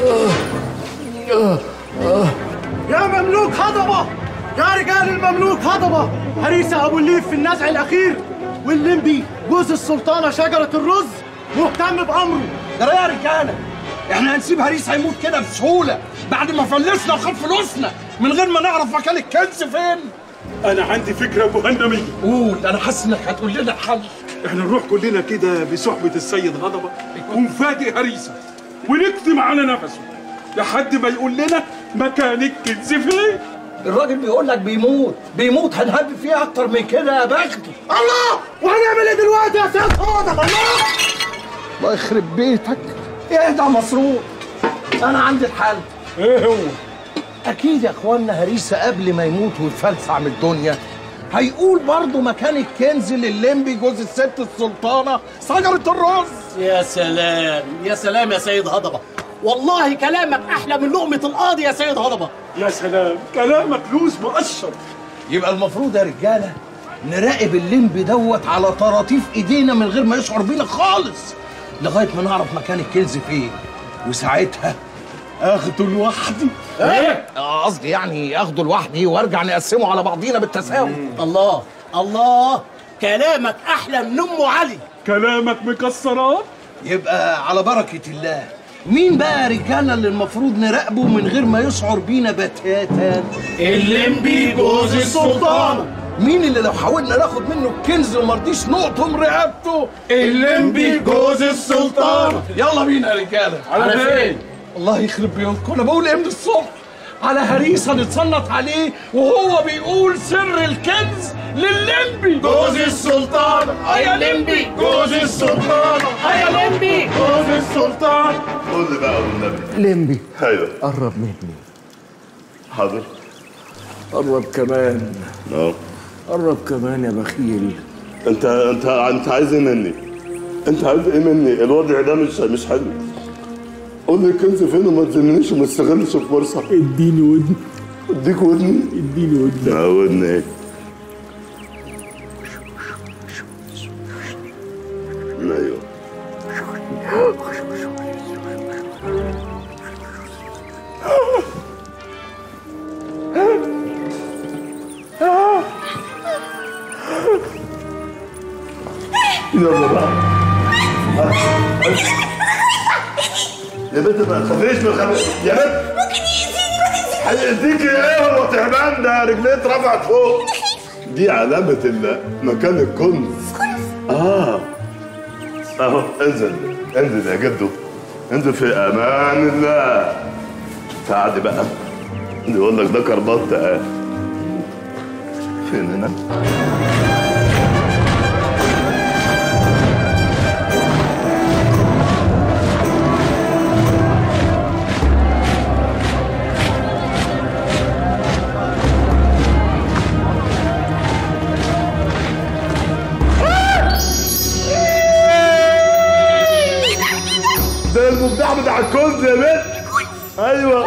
آه. آه. آه. يا مملوك هضبة يا رجال المملوك هضبة هريسة أبو الليف في النزع الأخير واللمبي جوز السلطانة شجرة الرز مهتم بأمره ده يا رجاله احنا هنسيب هريس هيموت كده بسهوله بعد ما فلسنا وخد فلوسنا من غير ما نعرف مكان الكنز فين انا عندي فكره مهندميه قول انا حاسس انك هتقول لنا الحل احنا نروح كلنا كده بصحبة السيد هضبة ونفاجئ هريسة ونكتم على نفسه لحد ما يقول لنا مكان الكنز فين الراجل بيقول لك بيموت بيموت هنهب فيه اكتر من كده يا بختي الله وهنعمل ايه دلوقتي يا سيد هضبة الله الله يخرب بيتك اهدى يا مسرور انا عندي الحل ايه هو اكيد يا اخوانا هريسه قبل ما يموت ويفلسع من الدنيا هيقول برضه مكان الكنز لللمبي جوز الست السلطانه شجره الرز يا سلام يا سلام يا سيد هضبة والله كلامك أحلى من لقمة القاضي يا سيد هضبة يا سلام كلامك لوز مقشر يبقى المفروض يا رجاله نراقب اللمبي دوت على طراطيف ايدينا من غير ما يشعر بينا خالص لغايه ما نعرف مكان الكنز فين وساعتها اخده لوحدي إيه؟ آه، قصدي يعني اخده لوحدي وارجع نقسمه على بعضينا بالتساوي الله الله كلامك أحلى من أم علي كلامك مكسرات يبقى على بركه الله مين بقى يا رجاله اللي المفروض نراقبه من غير ما يشعر بينا بتاتا اللمبي جوز السلطانة. مين اللي لو حاولنا ناخد منه الكنز وما رضيش نقطم رقبته اللمبي جوز السلطانة. يلا بينا يا رجاله على فين؟ الله يخرب بيوتكم انا بقول ايه من الصبح على هريسه نتسلط عليه وهو بيقول سر الكنز لللمبي جوز السلطانة. يا اللمبي جوز السلطانة يا لمبي جوز السلطانة قول لي بقى والنبي لمبي ايوه قرب مني حاضر قرب كمان اه قرب كمان يا بخيل انت انت انت عايز ايه مني؟ انت عايز ايه مني؟ الوضع ده مش مش حلو قول لي الكنز فين وما تزننيش وما استغلش الفرصه اديني ودن اديك ودني اديني ودن اه ودني ايه؟ ايوه يلا بقى يا بنت ما تخافيش ما تخافيش يا بنت ممكن يأذيني ما هيأذيكي ايه هو تعبان ده رجليه اترفعت فوق دي علامة ال- مكان الكنز اه اهو انزل انزل يا جدو انزل في امان الله تعالي بقى يقول لك ده كربات اه فين هنا ده المفتاح بتاع الكنز يا بنت ايوه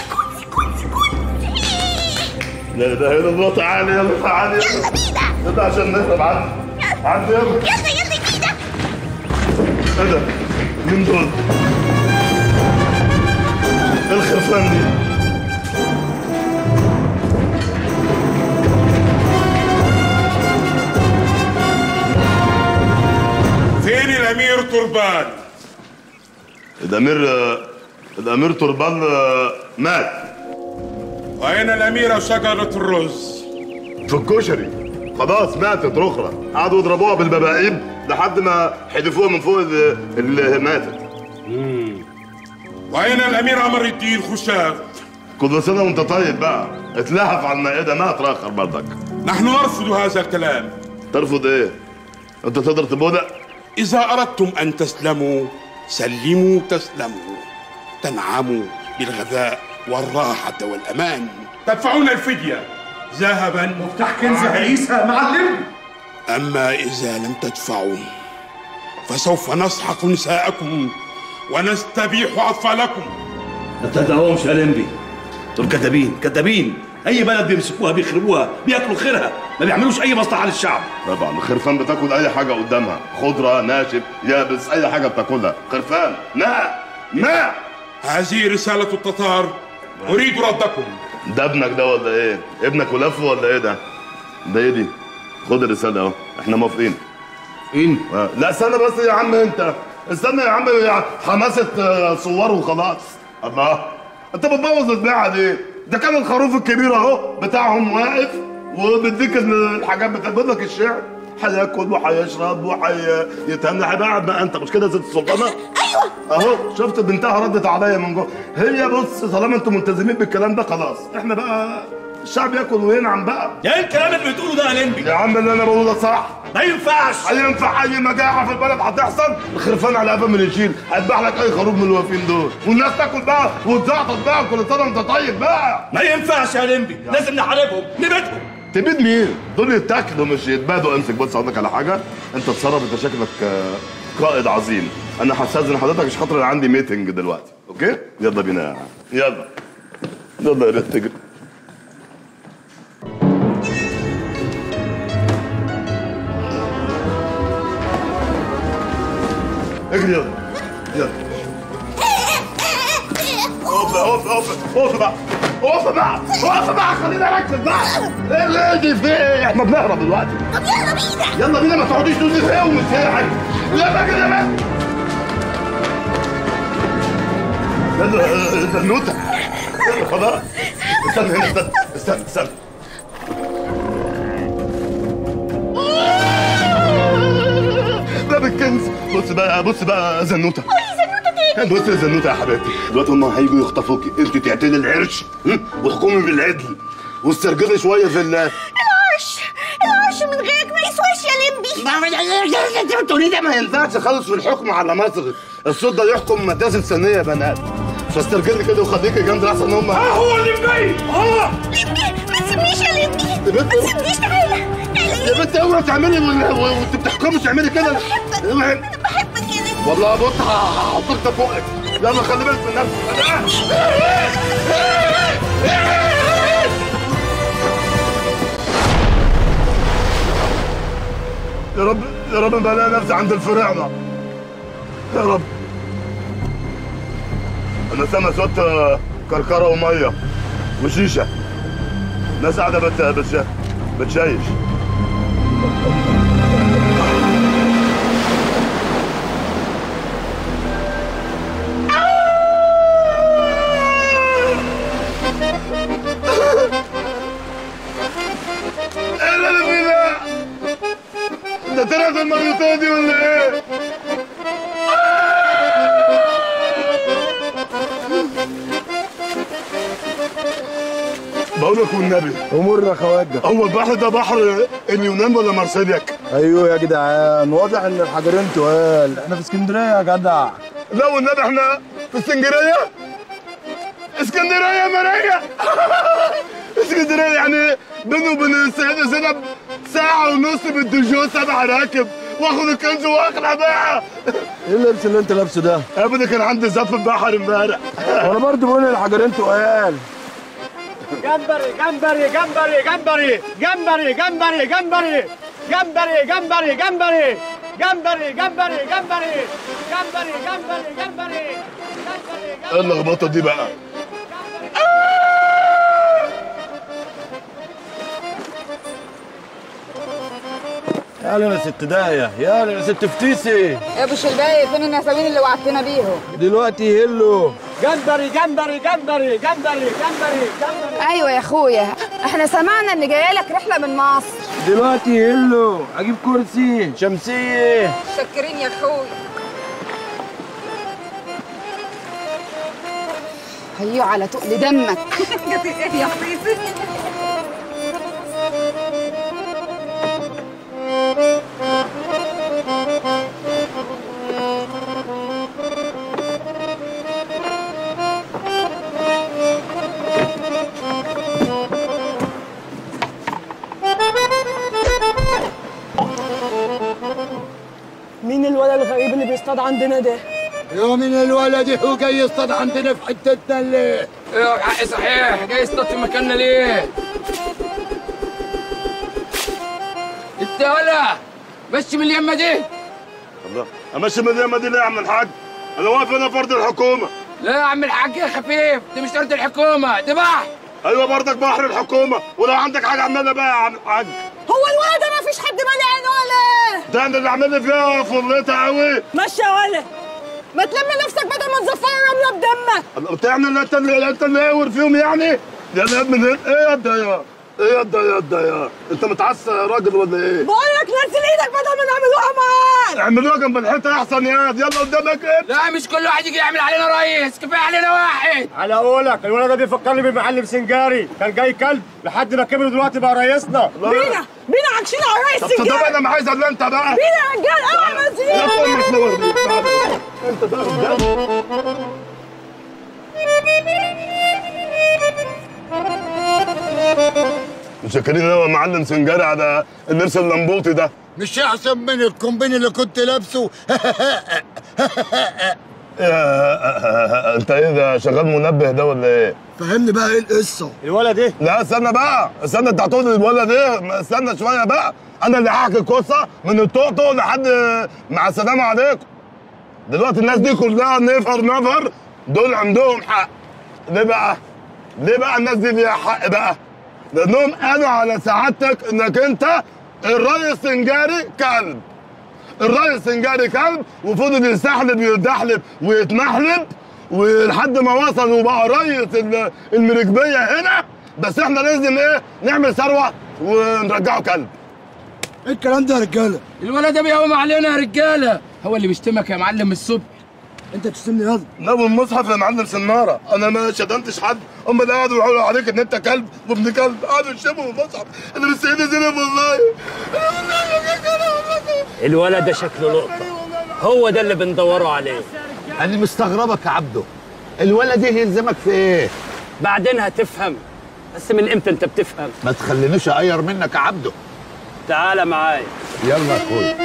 لا ده هنا الله تعالى يلا تعالى يلا يلا عشان نهرب عندي عندي يلا يلا يلا كده ايه ده؟ مين دول؟ ايه الخرفان دي؟ فين الامير تربان الامير الامير تربان مات واين الاميره شجره الرز في الكشري خلاص ماتت رخرة قعدوا يضربوها بالبباقيب لحد ما حدفوها من فوق ال- اللي ماتت واين الامير عمر الدين خشاب كل سنة وانت طيب بقى اتلهف على المائدة مات راخر برضك نحن نرفض هذا الكلام ترفض ايه؟ انت تقدر تبودع إذا أردتم أن تسلموا سلموا تسلموا تنعموا بالغذاء والراحة والأمان تدفعون الفدية ذهبا مفتاح كنز عيسى معلم. أما إذا لم تدفعوا فسوف نسحق نساءكم ونستبيح أطفالكم ما تصدقهمش يا لمبي دول كدابين كدابين اي بلد بيمسكوها بيخربوها بياكلوا خيرها ما بيعملوش اي مصلحه للشعب طبعا الخرفان بتاكل اي حاجه قدامها خضره ناشف يابس اي حاجه بتاكلها خرفان نا نا هذه رسالة التتار أريد ردكم ده ابنك ده ولا ايه ابنك ولفه ولا ايه ده ده ايه دي خد الرساله اهو احنا موافقين ان لا استنى بس يا عم انت استنى يا عم يا حماسه آه، صور وخلاص الله انت بتبوظ البيعه ليه ده كان الخروف الكبير اهو بتاعهم واقف وبيديك الحاجات بتقول لك الشعر هياكل وهيشرب وهيتهنى هيبقى قاعد بقى انت مش كده يا ست السلطانه؟ ايوه اهو شفت بنتها ردت عليا من جوه هي بص طالما انتم ملتزمين بالكلام ده خلاص احنا بقى الشعب ياكل وينعم بقى يا ايه الكلام اللي بتقوله ده يا لمبي يا عم اللي انا بقوله ده صح ما ينفعش هينفع اي مجاعه في البلد هتحصل الخرفان على قفا من يشيل هيذبح لك اي خروف من الواقفين دول والناس تاكل بقى وتزعطط بقى كل سنه وانت طيب بقى ما ينفعش يا لمبي لازم نحاربهم نبيدهم تبيد مين؟ دول يتاكلوا مش يتبادوا امسك بص اقول لك على حاجه انت تصرف انت شكلك آه، قائد عظيم انا هستاذن حضرتك عشان خاطر انا عندي ميتنج دلوقتي اوكي؟ يلا بينا يا عم. يلا يلا يا ريت تجري اجري يلا يلا اقف اقف اقف اقف بقى اقف بقى اقف بقى خلينا نركز بقى ايه اللي دي في ايه احنا بنهرب دلوقتي طب يلا بينا يلا بينا ما تقعديش تقولي في ايه ومش في ايه حاجه يلا كده بقى يلا البنوته يلا خلاص استنى هنا استنى استنى استنى باب الكنز بص بقى بص بقى زنوته بص يا زنوته يا حبيبتي دلوقتي هم هيجوا يخطفوكي انت تعتلي العرش هم؟ واحكمي بالعدل واسترجلي شويه في ال العرش العرش من غيرك ما يسواش يا لمبي انت بتقولي ده ما ينفعش خالص في الحكم على مصر الصوت ده يحكم مدارس سنيه يا بنات فاسترجلي كده وخليكي جنب احسن هم ها هو اللمبي اه لمبي ما تسيبنيش يا لمبي يا بنت ما تسيبنيش تعالى يا بنت اوعي تعملي وال- وانت بتحكمي تعملي كده اوعي بحبك يا لمبي والله بص هحطك ده فوقك يلا خلي بالك من نفسك يا رب يا رب ما الاقي نفسي عند الفراعنه يا رب انا سامع صوت آه، كركره وميه وشيشه ناس قاعده بت بتش... بتشيش ايه اللي انا فيه ده؟ ده طلعت المريوطه دي ولا ايه؟ بقول لك والنبي امور يا خواجه هو البحر ده بحر اليونان ولا مارسيلياك؟ ايوه يا جدعان واضح ان الحجرين تقال احنا في اسكندريه يا جدع لا والنبي احنا في اسكندريه اسكندريه ماريا اسكندريه يعني بينه وبين السيده زينب ساعه ونص بالدجو سبع راكب واخد الكنز واخلع بقى ايه اللبس اللي انت لابسه ده؟ ابدا كان عندي زف بحر امبارح وانا برضه بقول الحجرين تقال جمبري جمبري جمبري جمبري جمبري جمبري جمبري جمبري جمبري جمبري جمبري جمبري جمبري جمبري جمبري جمبري ايه اللخبطه دي بقى يا يا ست دايه يا يا ست فتيسي يا ابو شلباي فين النساوين اللي وعدتنا بيهم دلوقتي يهلوا جمبري جمبري جمبري جمبري جمبري جمبري ايوه يا اخويا احنا سمعنا ان جايه لك رحله من مصر دلوقتي يهلوا اجيب كرسي شمسيه شكرين يا اخويا هيو على تقل دمك يا حبيبي عندنا ده يا من الولد هو جاي يصطاد عندنا في حتتنا اللي ايوه حقي صحيح جاي يصطاد في مكاننا ليه؟ انت ولا مشي من اليمه دي الله امشي من اليمه دي ليه يا عم الحاج؟ انا واقف هنا فرد الحكومه لا يا عم الحاج يا خفيف دي مش ارض الحكومه دي بحر ايوه برضك بحر الحكومه ولو عندك حاجه اعملها بقى يا عم الحاج هو الولد ده ما فيش حد مالي عينه ولا ده انت اللي عامل لي فيها فريتها قوي ماشي يا ولا ما تلم نفسك بدل ما تزفر الرمله بدمك الله بتعمل انت اللي انت اللي قاور فيهم يعني؟ يا الواد من هنا ايه يا ده يا ايه يا ده يا ده يا انت متعصب يا راجل ولا ايه؟ بقول لك نزل ايدك بدل ما نعملوها معاك اعملوها جنب الحيطه احسن يا واد. يلا قدامك ايه؟ لا مش كل واحد يجي يعمل علينا ريس كفايه علينا واحد على قولك الولد ده بيفكرني بمعلم سنجاري كان جاي كلب لحد ما كبر دلوقتي بقى رئيسنا بينا بينا عكشين على الرئيس طب طب السجاد انا ما عايز الا انت بقى بينا يا رجال اوعى يا منزلين امك نور بيك تعالى. انت ده بجد متشكرين قوي يا معلم سنجاري على اللبس اللمبوطي ده مش احسن من الكومبين اللي كنت لابسه يا- انت ايه ده شغال منبه ده ولا ايه؟ فهمني بقى ايه القصه الولد ايه؟ لا استنى بقى استنى انت هتقول الولد ايه؟ استنى شويه بقى انا اللي هحكي القصه من الطقطق لحد مع السلامه عليكم دلوقتي الناس دي كلها نفر نفر دول عندهم حق ليه بقى؟ ليه بقى الناس دي ليها حق بقى؟ لانهم قالوا على سعادتك انك انت الريس سنجاري كلب الريس سنجاري كلب وفضل يستحلب ويتدحلب ويتمحلب ولحد ما وصل وبقى ريس ال- المركبيه هنا بس احنا لازم ايه نعمل ثروه ونرجعه كلب ايه الكلام ده يا رجاله الولد ده بيقوم علينا يا رجاله هو اللي بيشتمك يا معلم الصبح انت بتشتمني ياض لا والمصحف يا معلم سناره انا ما شتمتش حد هم اللي قعدوا يقولوا عليك ان انت كلب وابن كلب قعدوا يشتموا المصحف انا مش سيدة زينب والله الولد ده شكله لقطة هو ده اللي بندوروا عليه انا مستغربك يا عبده الولد ايه يلزمك في ايه بعدين هتفهم بس من امتى انت بتفهم ما تخلينيش اغير منك يا عبده تعالى معايا يلا يا اخويا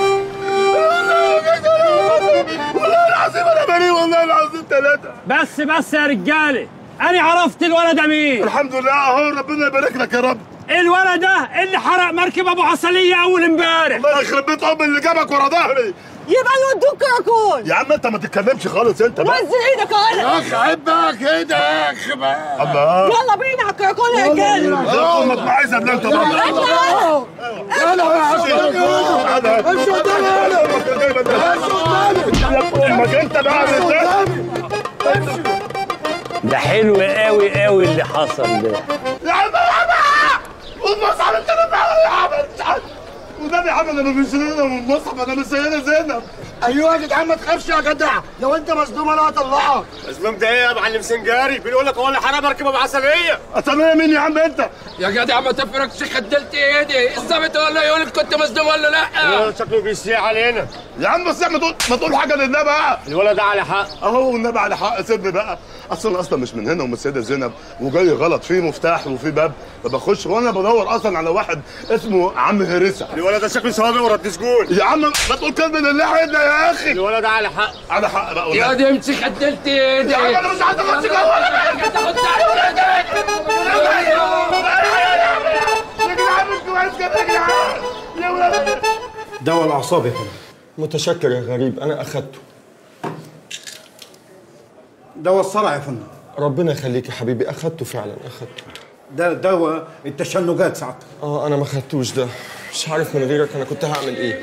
والله العظيم انا بريء والله العظيم ثلاثه بس بس يا رجالة أنا عرفت الولد ده مين الحمد لله اهو ربنا يبارك لك يا رب الولد ده اللي حرق مركب أبو عسلية أول امبارح الله يخرب بيت ام اللي جابك ورا ظهري يبقى نودوك كراكون يا عم انت ما تتكلمش خالص انت بقى نزل ايدك يا يا ولا اخي عيب بقى كده يا اخي بقى الله يلا بينا على الكراكون يا رجاله لا امك ما عايزه الا انت بقى يلا يا عم امشي قدامي يلا امك انت بقى ده حلو قوي قوي اللي حصل ده يا عم يا عم والمصحف انت اللي بتعمل يا عم مش عارف والنبي يا عم انا مش سيدنا من المصحف انا مش سيدنا زينب ايوه يا جدعان ما تخافش يا جدع لو انت مصدوم انا هطلعك مظلوم ده ايه يا معلم سنجاري بيقول لك هو اللي حرق مركب ابو عسليه اصل مين يا عم انت يا جدع ما تفرقش خدلت ايدي الظابط ولا يقول كنت مصدوم ولا لا شكله بيسيء علينا يا عم بس ما تقول ما تقول حاجه لله بقى الولد ده على حق اهو والنبي على حق سيبني بقى اصل انا اصلا مش من هنا ومن السيده زينب وجاي غلط في مفتاح وفي باب فبخش وانا بدور اصلا على واحد اسمه عم هرسه الولد ده شكله سوابق ورد سجون يا عم ما تقول كلمه لله عدنا يا اخي الولد ده على حق على حق بقى يا والنبي. دي امسك خدلت ايدي يا عم انا مش عايز اخش جوه انت تاخد دواء الاعصاب يا فندم متشكر يا غريب انا اخدته دواء الصرع يا فندم ربنا يخليك يا حبيبي اخدته فعلا اخدته ده دواء التشنجات ساعتها اه انا ما خدتوش ده مش عارف من غيرك انا كنت هعمل ايه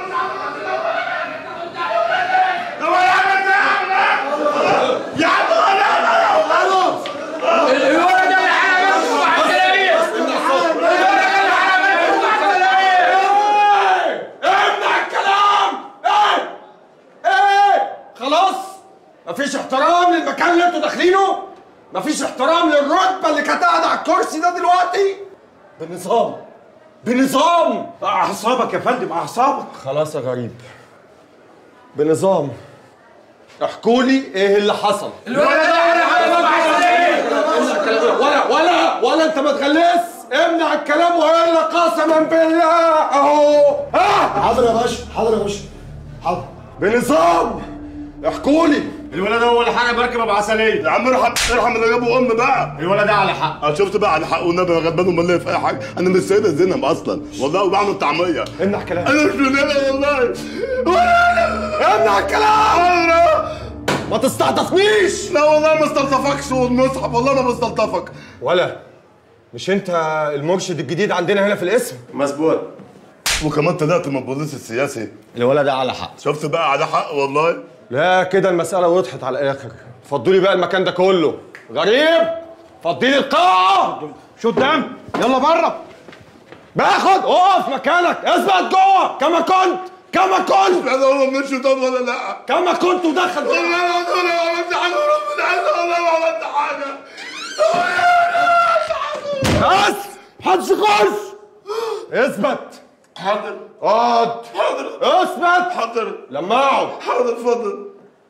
يا عم انا خلاص الولد اللي حرق مركب ابو عسلية امنع الكلام ايه ايه خلاص مفيش احترام للمكان اللي انتوا داخلينه مفيش احترام للرتبه اللي كانت قاعده على الكرسي ده دلوقتي بنظام بنظام اعصابك يا فندم اعصابك خلاص يا غريب بنظام احكوا لي ايه اللي حصل الولد ده اللي حرق ابو عسلية ولا ولا ولا انت ما تغلس امنع الكلام والا قسما بالله اهو ها حاضر يا باشا حاضر يا باشا حاضر بنظام احكوا لي الولد هو اللي حرق مركب ابو عسليه يا عم ارحم ارحم اللي جابه ام بقى الولد ده على حق اه شفت بقى على حق والنبي انا غلبان امال في اي حاجه انا مش سيده زينب اصلا والله وبعمل طعميه امنع كلام انا مش من هنا والله امنع الكلام ما تستعطفنيش لا والله ما استلطفكش والمصحف والله ما بستلطفك ولا مش انت المرشد الجديد عندنا هنا في الاسم مظبوط وكمان طلعت من البوليس السياسي الولد ده على حق شفت بقى على حق والله لا كده المسألة وضحت على الآخر فضوا لي بقى المكان ده كله غريب فضي لي القاعة شو قدام يلا بره باخد اقف مكانك اثبت جوه كما كنت كما كنت لا هو مش شيطان ولا لا كما كنت ودخل والله العظيم انا ما عملت حاجه وربنا عز والله ما عملت حاجه بس محدش يخش اثبت حاضر اقعد حاضر اثبت حاضر لما اقعد حاضر اتفضل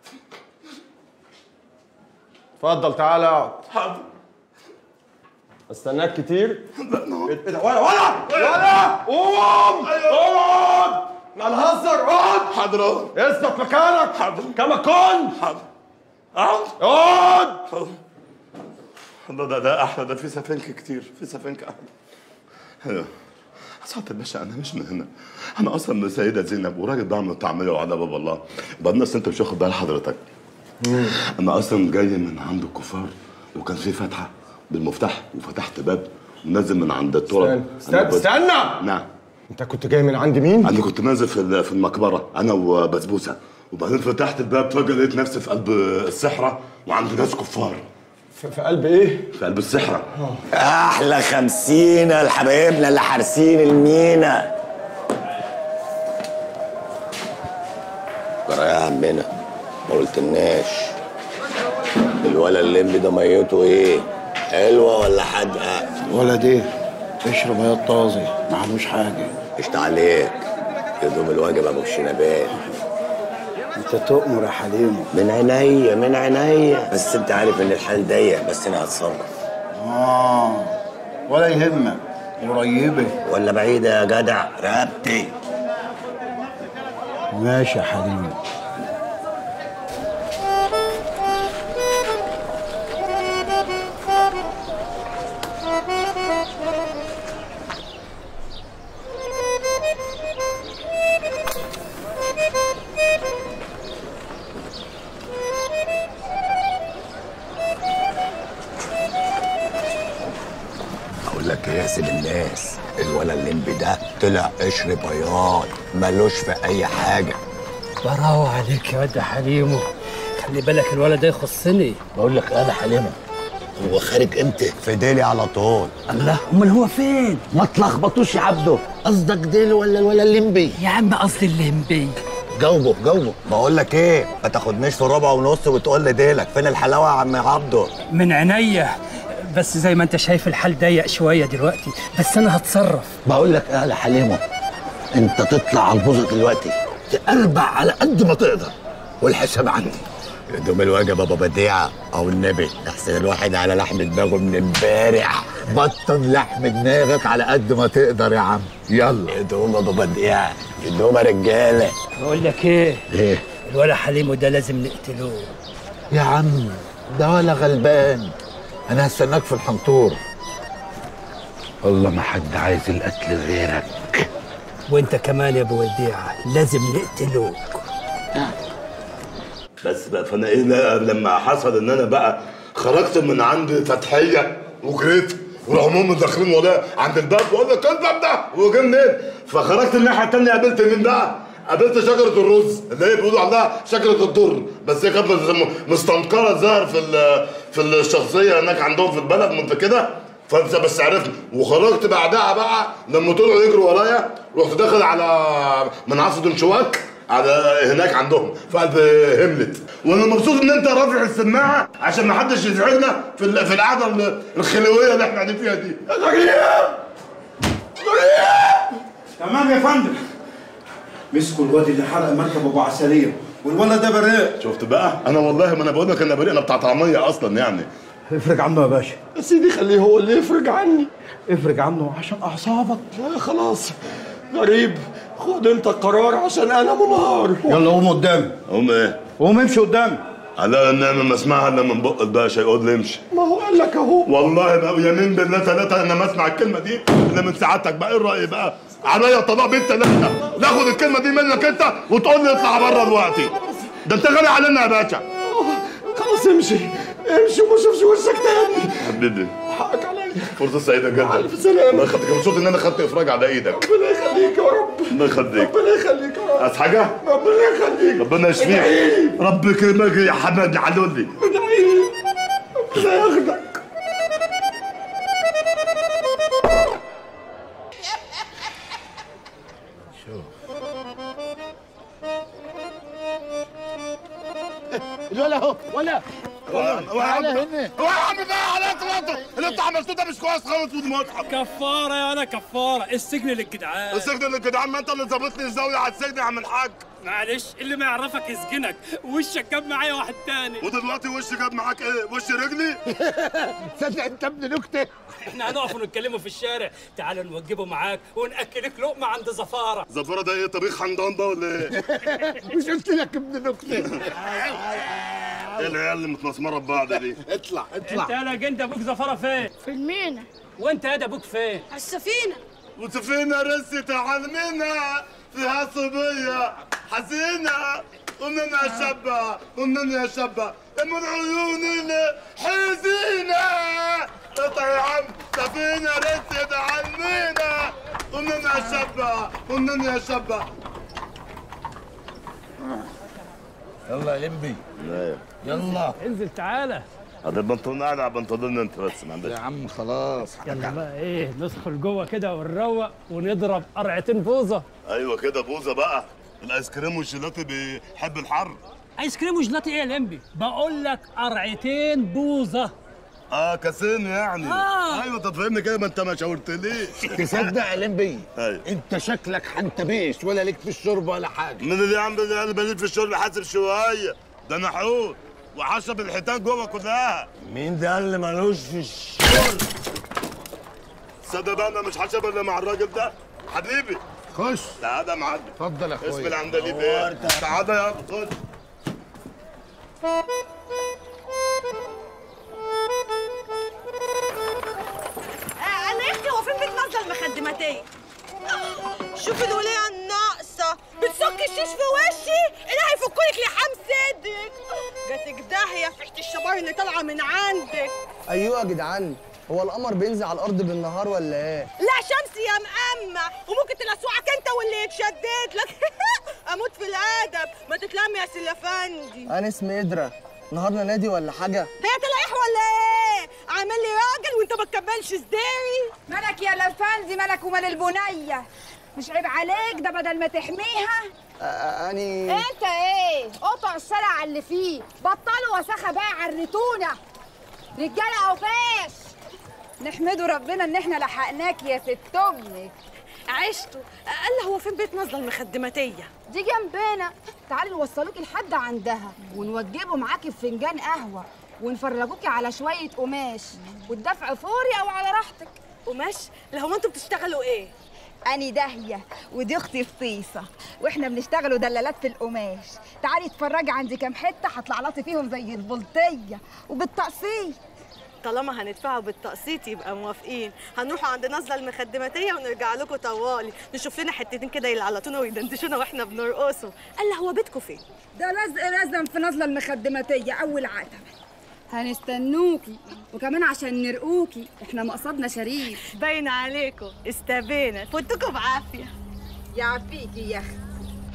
اتفضل تعالى اقعد حاضر استناك كتير لا نو ايه ده ولا ولا ولا قوم اقعد ما نهزر اقعد حاضر اهو اثبت مكانك حاضر كما كنت حاضر اقعد اقعد ده ده ده احلى ده في سفنك كتير في سفنك احلى ايوه سعادة الباشا انا مش من هنا انا اصلا من السيده زينب وراجل بعمل طعميه وعلى باب الله وبعدين اصل انت مش واخد بال حضرتك انا اصلا جاي من عند الكفار وكان في فتحه بالمفتاح وفتحت باب ونازل من عند التراب استنى أنا بس- استنى استنى نعم انت كنت جاي من عند مين؟ انا كنت نازل في ال- في المقبره انا وبسبوسه وبعدين فتحت الباب فجاه لقيت نفسي في قلب الصحراء وعند ناس كفار في, في قلب ايه؟ في قلب الصحراء احلى خمسين لحبايبنا اللي حارسين المينا جرى يا عمنا ما قلتلناش الولا الليمبي ده ميته ايه حلوه ولا حادقه ولد ايه اشرب يا الطازي ما عملوش حاجه قشطة عليك يدوم الواجب ابو الشنبات انت تؤمر يا حليم من عينيا من عينيا بس انت عارف ان الحال ضيق بس انا هتصرف اه ولا يهمك قريبه ولا بعيده يا جدع رقبتي ماشي يا حليم اقول لك ايه يا سيد الناس الولا الليمبي ده طلع قشر بياض ملوش في اي حاجه براو عليك يا واد يا حليمو خلي بالك الولد ده يخصني بقول لك انا حليمه هو خارج امتى في ديلي على طول الله امال هو فين ما تلخبطوش يا عبده قصدك ديل ولا الولا الليمبي يا عم قصدي الليمبي جاوبه جاوبه بقول لك ايه ما تاخدنيش في ربع ونص وتقول لي ديلك فين الحلاوه يا عم عبده من عينيا بس زي ما انت شايف الحال ضيق شويه دلوقتي بس انا هتصرف بقول لك ايه يا حليمه انت تطلع على البوظه دلوقتي تقربع على قد ما تقدر والحساب عندي دوم الواجب ابو بديعه او النبي احسن الواحد على لحم دماغه من امبارح بطن لحم دماغك على قد ما تقدر يا عم يلا دوم ابو بديعه دوم يا رجاله بقول لك ايه ايه الولا حليمو ده لازم نقتلوه يا عم ده ولا غلبان انا هستناك في الحنطور والله ما حد عايز القتل غيرك وانت كمان يا ابو وديعه لازم نقتلوك بس بقى فانا ايه بقى لما حصل ان انا بقى خرجت من عند فتحيه وجريت وراحوا هم داخلين ورايا عند الباب بقول لك ايه الباب ده هو جه منين؟ فخرجت الناحيه الثانيه قابلت مين بقى؟ قابلت شجره الرز اللي هي بيقولوا عليها شجره الدر بس هي كانت مس- مستنكره الظاهر في ال- في الشخصيه هناك عندهم في البلد ما انت كده فانت بس عرفني وخرجت بعدها بقى لما طلعوا يجروا ورايا رحت داخل على منعصر دنشواك على هناك عندهم في قلب هملت وانا مبسوط ان انت رافع السماعه عشان ما حدش يزعجنا في ال- في القعده ال- الخلويه اللي احنا قاعدين فيها دي يا غريب تمام يا فندم مسكوا الواد اللي حرق مركب ابو عسليه والولد ده بريء شفت بقى انا والله ما انا بقول لك انا بريء انا بتاع طعميه اصلا يعني افرج عنه يا باشا يا سيدي خليه هو اللي يفرج عني افرج عنه عشان اعصابك لا خلاص غريب خد انت القرار عشان انا منهار يلا قوم قدامي قوم ايه؟ قوم امشي قدامي على النعمة ما اسمعها الا من بق الباشا يقول لي امشي ما هو قال لك اهو والله بقى يمين بالله ثلاثة انا ما اسمع الكلمة دي الا من سعادتك بقى ايه الرأي بقى؟ عليا طلاق بنت ثلاثة ناخد الكلمة دي منك انت وتقول لي اطلع بره دلوقتي ده انت غالي علينا يا باشا خلاص امشي امشي وما اشوفش وشك تاني حبيبي حقك عليا فرصة سعيدة جدا ألف سلامة. الله يخليك مبسوط ان انا خدت افراج على ايدك ربنا يخليك يا رب الله يخليك ربنا يخليك يا رب عايز حاجة؟ ربنا يخليك ربنا يشفيك رب يكرمك يا حماد علولي ادعي لي ربنا ياخدك ولا اهو ولا تعالى هنا هو يا عم بقى على اطلاقه اللي انت عملته ده مش كويس خالص ودي مضحك كفاره يا انا كفاره السجن للجدعان السجن اللي كده عم انت اللي ظابط لي الزاويه على السجن يا عم الحاج معلش اللي ما يعرفك يسجنك وشك جاب معايا واحد تاني ودلوقتي وش جاب معاك ايه وش رجلي تصدق انت ابن نكته احنا هنقف ونتكلموا في الشارع تعال نوجبه معاك وناكلك لقمه عند زفاره زفاره ده ايه طبيخ حمضان ده ولا ايه؟ مش قلت لك ابن نكته ايه العيال اللي متمسمره ببعض دي؟ اطلع انت يا جند ابوك زفاره فين في المينا وانت يا ابوك فين على السفينة وسفينة رست علمنا فيها صبية حزينة ومنها شابة ومنها شابة من عيوننا حزينة قطع يا عم سفينة رست علمنا ومنها شابة ومنها شابة يلا يا لمبي يلا انزل تعالى هذا البنطلون قاعد على بنطلون انت بس ما عندكش يا عم خلاص يلا بقى ايه ندخل جوه كده ونروق ونضرب قرعتين بوظه ايوه كده بوزه بقى الايس كريم والجيلاتي بيحب الحر ايس كريم وجلاتي ايه يا لمبي بقول لك قرعتين بوظه اه كاسين يعني آه. ايوه طب فهمني كده ما انت ما شاورتليش تصدق يا لمبي ايوه انت شكلك حنتبيش ولا ليك في الشرب ولا حاجه من اللي عم اللي انا بليت في الشرب حاسب شويه ده انا حوت وحشب الحيتان جوه كلها مين ده اللي ملوش في الشرب صدق بقى انا مش حشب الا مع الراجل ده حبيبي خش تعالى يا معلم اتفضل يا اخويا اسم العندليب ايه تعالى يا خد آه انا يا اختي هو فين بتنزل المخدماتية شوف الولية الناقصة بتسك الشيش في وشي ايه هيفكولك لحام صدرك جاتك داهية في ريحة الشبار اللي طالعة من عندك ايوه يا جدعان هو القمر بينزل على الارض بالنهار ولا ايه لا شمس يا مأمة وممكن تلسوعك انت واللي يتشدد لك اموت في الادب ما تتلم يا سلفندي انا اسمي ادرا نهارنا نادي ولا حاجه هي تلاقيح ولا ايه عامل لي راجل وانت ما تكملش صداري مالك يا لفندي مالك ومال البنية مش عيب عليك ده بدل ما تحميها اني انت ايه قطع الشارع على اللي فيه بطلوا وسخه بقى عرتونا رجاله اوفاش نحمدوا ربنا ان احنا لحقناك يا ست امك عشتوا قال هو فين بيت نازله المخدماتيه دي جنبنا تعالي نوصلوكي لحد عندها ونوجبوا معاكي بفنجان قهوه ونفرجوكي على شويه قماش والدفع فوري او على راحتك قماش لا هو انتوا بتشتغلوا ايه أني داهية ودي أختي فطيسة وإحنا بنشتغلوا دلالات في القماش تعالي اتفرجي عندي كام حتة هطلعلاتي فيهم زي البلطية وبالتقسيط طالما هندفعوا بالتقسيط يبقى موافقين هنروحوا عند نازله المخدماتيه ونرجع لكم طوالي نشوف لنا حتتين كده يلعلطونا ويدندشونا واحنا بنرقصوا قال له هو بيتكم فين ده لزق لازم في نازلة المخدماتية أول عتبة هنستنوكي وكمان عشان نرقوكي احنا مقصدنا شريف باين عليكم استبينا فوتكم بعافيه يعافيكي يا اختي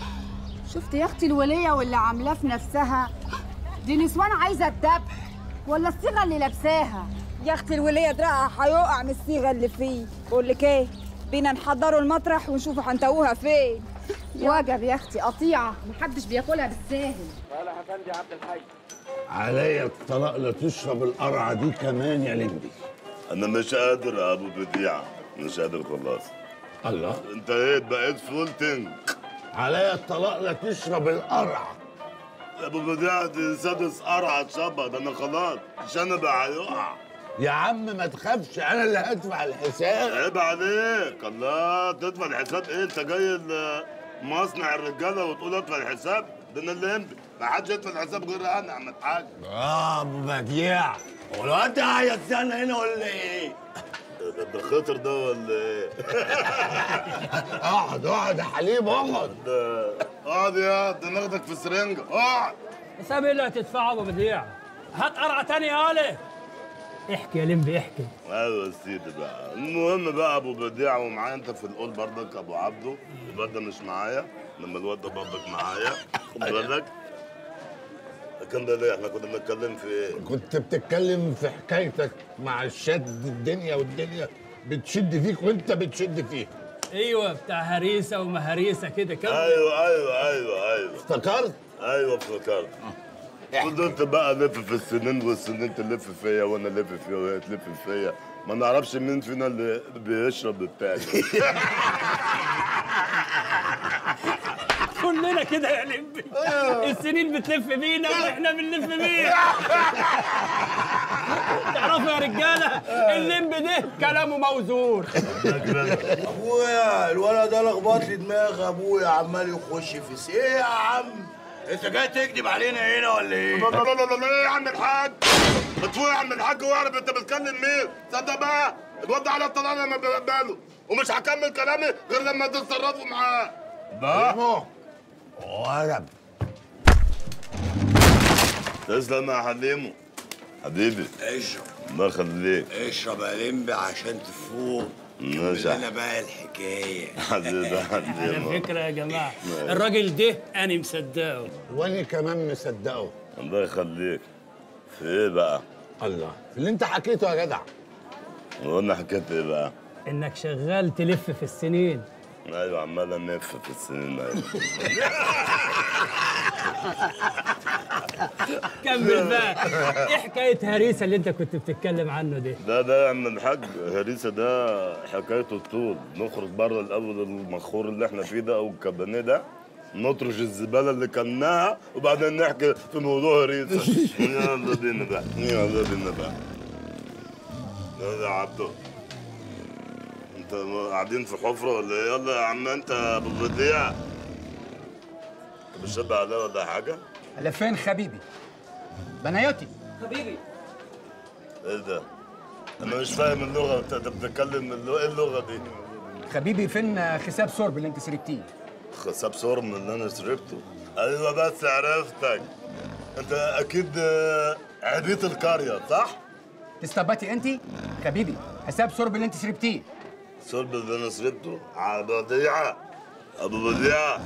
شفت يا اختي الولية واللي عاملاه في نفسها دي نسوان عايزة الذبح ولا الصيغة اللي لابساها يا اختي الولية دراعها هيقع من الصيغة اللي فيه بقول لك ايه بينا نحضروا المطرح ونشوفوا هنتوهها فين وجب يا اختي قطيعة محدش بياكلها بالساهل ولا حفندي عبد الحي عليا الطلاق لا تشرب القرعه دي كمان يا لمبي انا مش قادر يا ابو بديعه مش قادر خلاص الله انت ايه بقيت فول تنك عليا الطلاق لا تشرب القرعه يا ابو بديعه دي سادس قرعه شبه ده انا خلاص شنب هيقع يا عم ما تخافش انا اللي هدفع الحساب عيب عليك الله تدفع الحساب ايه انت جاي ال- مصنع الرجاله وتقول ادفع الحساب ده انا اللي يمضي ما حدش يدفع الحساب غير انا يا عم الحاج اه ابو بديع هو الواد ده هيستنى هنا ولا ايه؟ ده, ده خطر ده ولا ايه؟ اقعد اقعد يا حليم اقعد ده- اقعد يا ده ناخدك في سرنجه اقعد حساب ايه اللي هتدفعه ابو بديع هات قرعه تاني يا آله احكي يا لمبي احكي ايوه يا سيدي بقى المهم بقى ابو بديع ومعايا انت في القول برضك ابو عبده الواد ده مش معايا لما الواد ده برضك معايا خد بالك كان ده ليه احنا كنا بنتكلم في ايه؟ كنت بتتكلم في حكايتك مع الشد الدنيا والدنيا بتشد فيك وانت بتشد فيه ايوه بتاع هريسه ومهريسه كده كمل ايوه ايوه ايوه ايوه افتكرت؟ ايوه افتكرت فضلت بقى الف في السنين والسنين تلف فيا وانا الف فيها وهي تلف فيا ما نعرفش مين فينا اللي بيشرب التاني كلنا كده يا لمبي السنين بتلف بينا واحنا بنلف بيها تعرفوا يا رجاله اللمبي ده كلامه موزون ابويا الولد ده لخبط لي دماغ ابويا عمال يخش في سي ايه يا عم انت جاي تكذب علينا هنا ولا ايه؟ لا لا لا لا لا يا عم الحاج بتفوق يا عم الحاج واعرف انت بتكلم مين تصدق بقى الواد على الطلاق لما بقبله ومش هكمل كلامي غير لما تتصرفوا معاه بقى ورب تسلم يا حليمو حبيبي اشرب الله يخليك اشرب يا لمبي عشان تفوق ماشي انا بقى الحكايه حبيبي على حبيبي فكره يا جماعه الراجل ده انا مصدقه وانا كمان مصدقه الله يخليك في ايه بقى؟ الله في اللي انت حكيته يا جدع وانا حكيت ايه بقى؟ انك شغال تلف في السنين ايوه عمال انف في السنين ايوه كمل بقى ايه حكايه هريسه اللي انت كنت بتتكلم عنه دي ده ده يا عم الحاج هريسه ده حكايته الطول نخرج بره الاول المخور اللي احنا فيه ده او الكابانيه ده نطرش الزباله اللي كلناها وبعدين نحكي في موضوع هريسه يلا بينا بقى يلا بينا بقى يلا يا عبدو انت قاعدين في حفره ولا ايه يلا يا عم انت يا ابو بديع انت بتشبه عليا ولا حاجه على فين حبيبي بنايوتي حبيبي ايه ده انا مش فاهم اللغه انت أنت بتتكلم اللغة. ايه اللغه دي حبيبي فين حساب سورب اللي انت سرقتيه حساب صور من اللي انا شربته ايوه بس عرفتك انت اكيد آه، عبيط القريه صح؟ تستباتي انت حبيبي حساب سورب اللي انت سرقتيه صلب اللي انا شربته ابو بديعه ابو بديعه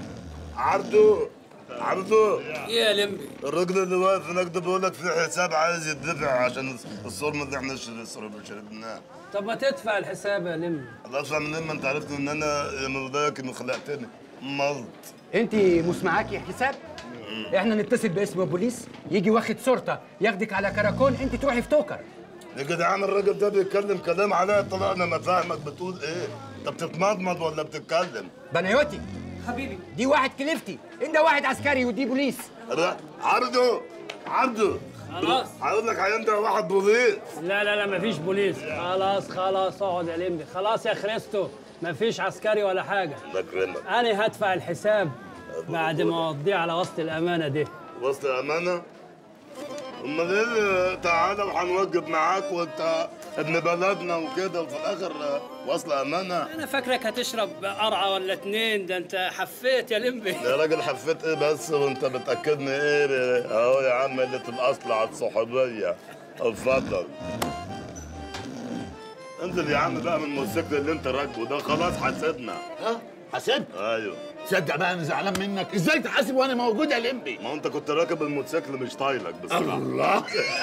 عبدو عبدو يا لمبي الراجل اللي واقف هناك ده بيقول لك في حساب عايز يدفع عشان الصرم اللي احنا شر- شربناه طب ما تدفع الحساب يا لمبي الله ادفع منين ما انت عرفت ان انا من بدايك انه خلقتني ملط انت مش معاكي حساب احنا نتصل باسم البوليس يجي واخد صورته ياخدك على كراكون انت تروحي في توكر يا جدعان الراجل ده بيتكلم كلام عليا طلع انا ما فاهمك بتقول ايه انت بتتمضمض ولا بتتكلم بنايوتي حبيبي دي واحد كليفتي انت واحد عسكري ودي بوليس لا، عبده عبده خلاص. هقول لك عندها واحد بوليس لا لا لا مفيش بوليس خلاص خلاص اقعد يا لمبي خلاص يا خريستو مفيش عسكري ولا حاجه الله يكرمك انا هدفع الحساب بعد ما اوديه على وسط الامانه دي وسط الامانه امال ايه تعالى وهنوجب معاك وانت ابن بلدنا وكده وفي الاخر وصل امانه انا فاكرك هتشرب قرعه ولا اتنين ده انت حفيت يا لمبي يا راجل حفيت ايه بس وانت بتاكدني ايه اهو يا عم قله الاصل على الصحوبيه اتفضل انزل يا عم بقى من الموتوسيكل اللي انت راكبه ده خلاص حسيتنا ها حسبت ايوه تصدق بقى انا زعلان منك ازاي تحاسب وانا موجود يا لمبي ما انت كنت راكب الموتوسيكل مش طايلك بصراحه الله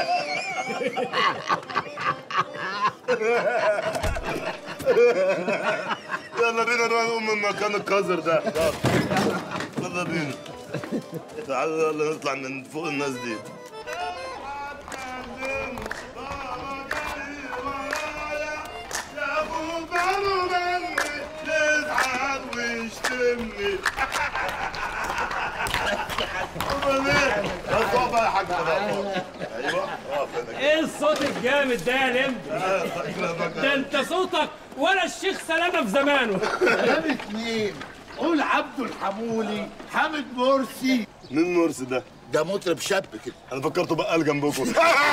يلا بينا نقوم من مكان القذر ده يلا. يلا بينا تعالوا يلا نطلع من فوق الناس دي ويشتمني بس اقف بقى يا حاج ايوه اقف هنا ايه الصوت الجامد ده يا لمبي ده انت صوتك ولا الشيخ سلامه في زمانه سلامة مين؟ قول عبده الحمولي حامد مرسي مين مرسي ده؟ ده مطرب شاب كده انا فكرته بقال جنبكم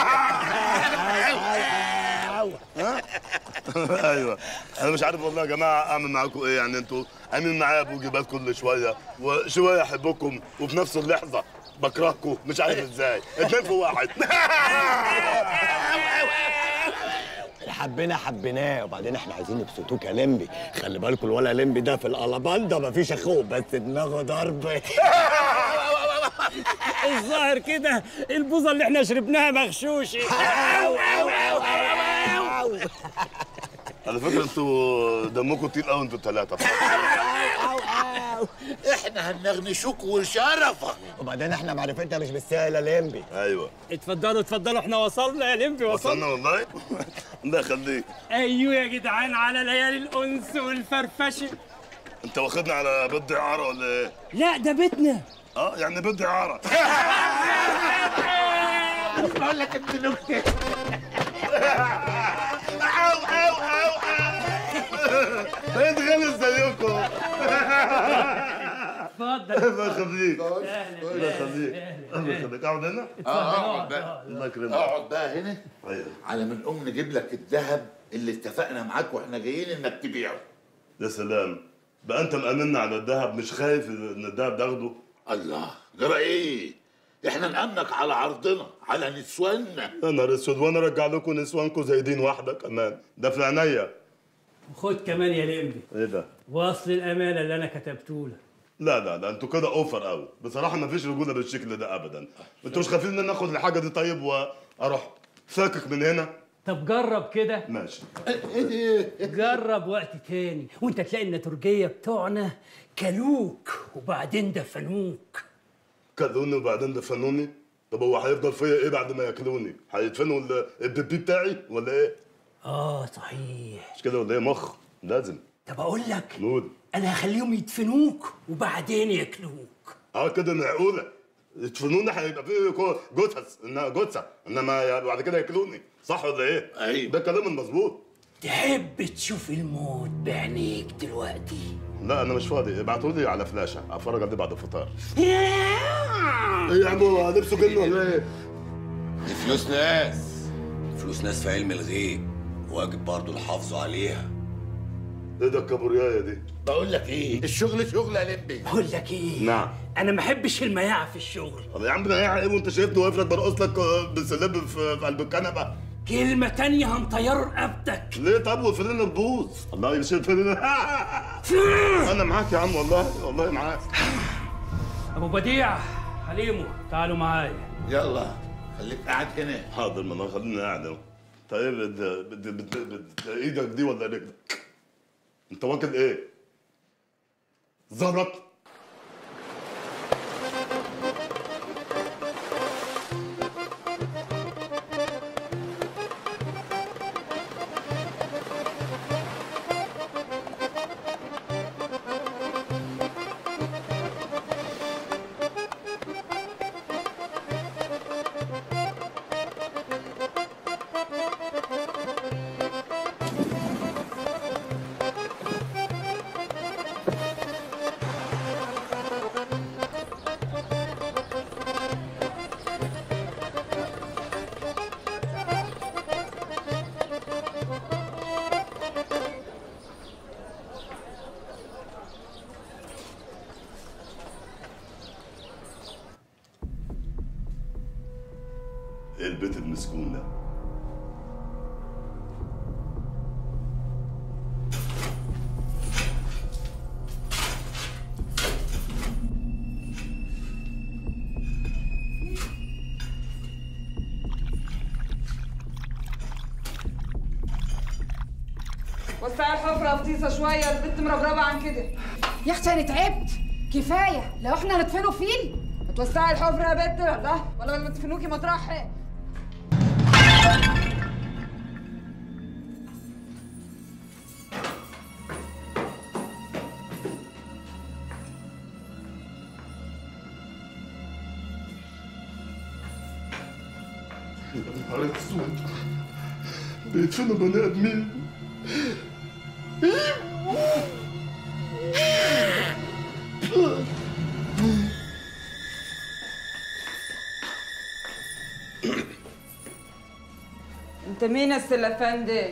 ايوه انا مش عارف والله يا جماعه اعمل معاكم ايه يعني انتوا عاملين معايا بوجبات كل شويه وشويه احبكم وفي نفس اللحظه بكرهكم مش عارف ازاي اتنين في واحد حبينا حبيناه وبعدين احنا عايزين نبسطوك يا لمبي خلي بالكم الولا لمبي ده في القلبان مفيش اخوه بس دماغه ضرب الظاهر كده البوظه اللي احنا شربناها مغشوشه على فكره انتوا دمكم تقيل قوي انتوا الثلاثه احنا هنغنشوك وشرفك وبعدين احنا معرفتنا مش بالسهل يا لمبي ايوه اتفضلوا اتفضلوا احنا وصلنا يا لمبي وصلنا وصلنا والله الله يخليك ايوه يا جدعان على ليالي الانس والفرفشه انت واخدنا على بيت اعاره ولا ايه؟ لا ده بيتنا اه يعني بيت اعاره بقول لك انت نكته او او او بقيت غلس زيكم اتفضل الله يخليك الله يخليك الله يخليك اقعد هنا اه اقعد بقى الله يكرمك اقعد بقى هنا ايوه على من نقوم نجيب لك الذهب اللي اتفقنا معاك واحنا جايين انك تبيعه يا سلام بقى انت مأمنا على الذهب مش خايف ان الذهب تاخده الله جرى ايه احنا نأمنك على عرضنا على نسواننا يا نهار اسود وانا ارجع لكم نسوانكم زي دين واحده كمان ده في عينيا خد كمان يا لمبي ايه ده؟ وصل الامانه اللي انا كتبته لك لا لا لا انتوا كده اوفر قوي بصراحه ما فيش رجوله بالشكل ده ابدا انتوا مش خايفين ان انا اخد الحاجه دي طيب واروح فاكك من هنا طب جرب كده ماشي جرب وقت تاني وانت تلاقي النتورجيه بتوعنا كلوك وبعدين دفنوك كلوني وبعدين دفنوني طب هو هيفضل فيا ايه بعد ما ياكلوني هيدفنوا ال- البيبي بتاعي ولا ايه اه صحيح مش كده ولا ايه مخ لازم طب اقول لك نود انا هخليهم يدفنوك وبعدين ياكلوك اه كده معقوله يدفنوني هيبقى فيه كو- جثث انها جثه انما يا- بعد كده ياكلوني صح ولا ايه؟ ايوه ده كلام المظبوط تحب تشوف الموت بعينيك دلوقتي لا انا مش فاضي ابعتوا لي على فلاشه اتفرج عليه بعد الفطار ايه يا عم هو لبسه جن ولا ايه؟ دي فلوس ناس فلوس ناس في علم الغيب واجب برضه الحافظ عليها ايه ده الكابوريايه دي؟ بقول لك ايه الشغل شغل يا لمبي بقول لك ايه نعم انا ما احبش المياعة في الشغل طب يا عم ده ايه وانت شايفني واقف لك برقص لك بالسلاب في في قلب الكنبه كلمة تانية هنطير رقبتك ليه طب وفلين البوظ الله يشيل فلين انا معاك يا عم والله والله معاك ابو بديع حليمو تعالوا معايا يلا خليك قاعد هنا حاضر ما انا خليني قاعد اهو طيب بد- بد- بد- بد- ايدك دي ولا رجلك؟ انت واكل ايه؟ زلط ايه البيت المسكون ده؟ وسعي الحفرة فطيسة شوية البنت مربربة عن كده يا اختي انا تعبت كفايه لو احنا هندفنه فيل توسعي الحفرة يا بنت لا ولا ما تدفنوكي مطرح يا نهار اسود بيدفنوا بني ادمين انت مين يا السلفندي؟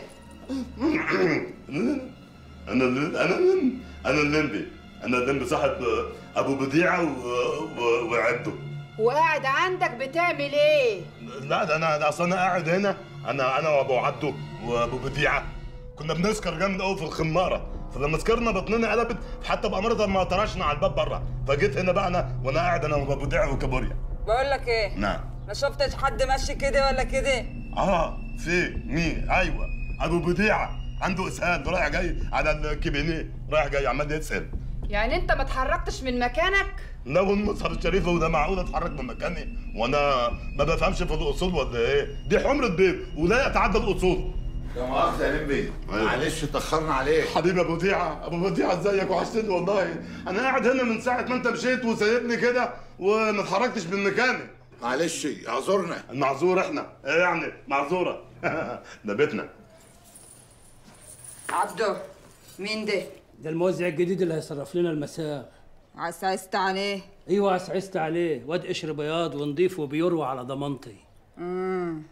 انا اللي انا اللي انا الليمبي انا الليمبي صاحب ابو بديعه و- و- وعبده وقاعد عندك بتعمل ايه؟ لا ده انا ده اصل انا قاعد هنا انا انا وابو عبده وابو بديعه كنا بنسكر جامد قوي في الخماره فلما سكرنا بطننا قلبت حتى بأمارة ما طرشنا على الباب بره فجيت هنا بقى انا وانا قاعد انا وابو بديعه وكابوريا بقول لك ايه؟ نعم ما شفتش حد ماشي كده ولا كده؟ اه في مين ايوه ابو بديعه عنده اسهال رايح جاي على الكابينيه رايح جاي عمال يسال يعني انت ما اتحركتش من مكانك؟ لو المصحف الشريف وده معقول اتحرك من مكاني وانا ما بفهمش في الاصول ولا ايه دي حمرة بيض ولا يتعدى الاصول لا مؤاخذة يا لمبي معلش اتأخرنا عليك حبيبي ابو وديعه ابو وديعه ازيك وحشتني والله انا قاعد هنا من ساعه ما انت مشيت وسايبني كده وما اتحركتش من مكاني معلش اعذرنا المعذور احنا ايه يعني معذوره ده بيتنا عبده مين ده؟ ده الموزع الجديد اللي هيصرف لنا المساء عسعست عليه ايوه عسعست عليه واد قشر بياض ونضيف وبيروى على ضمانتي امم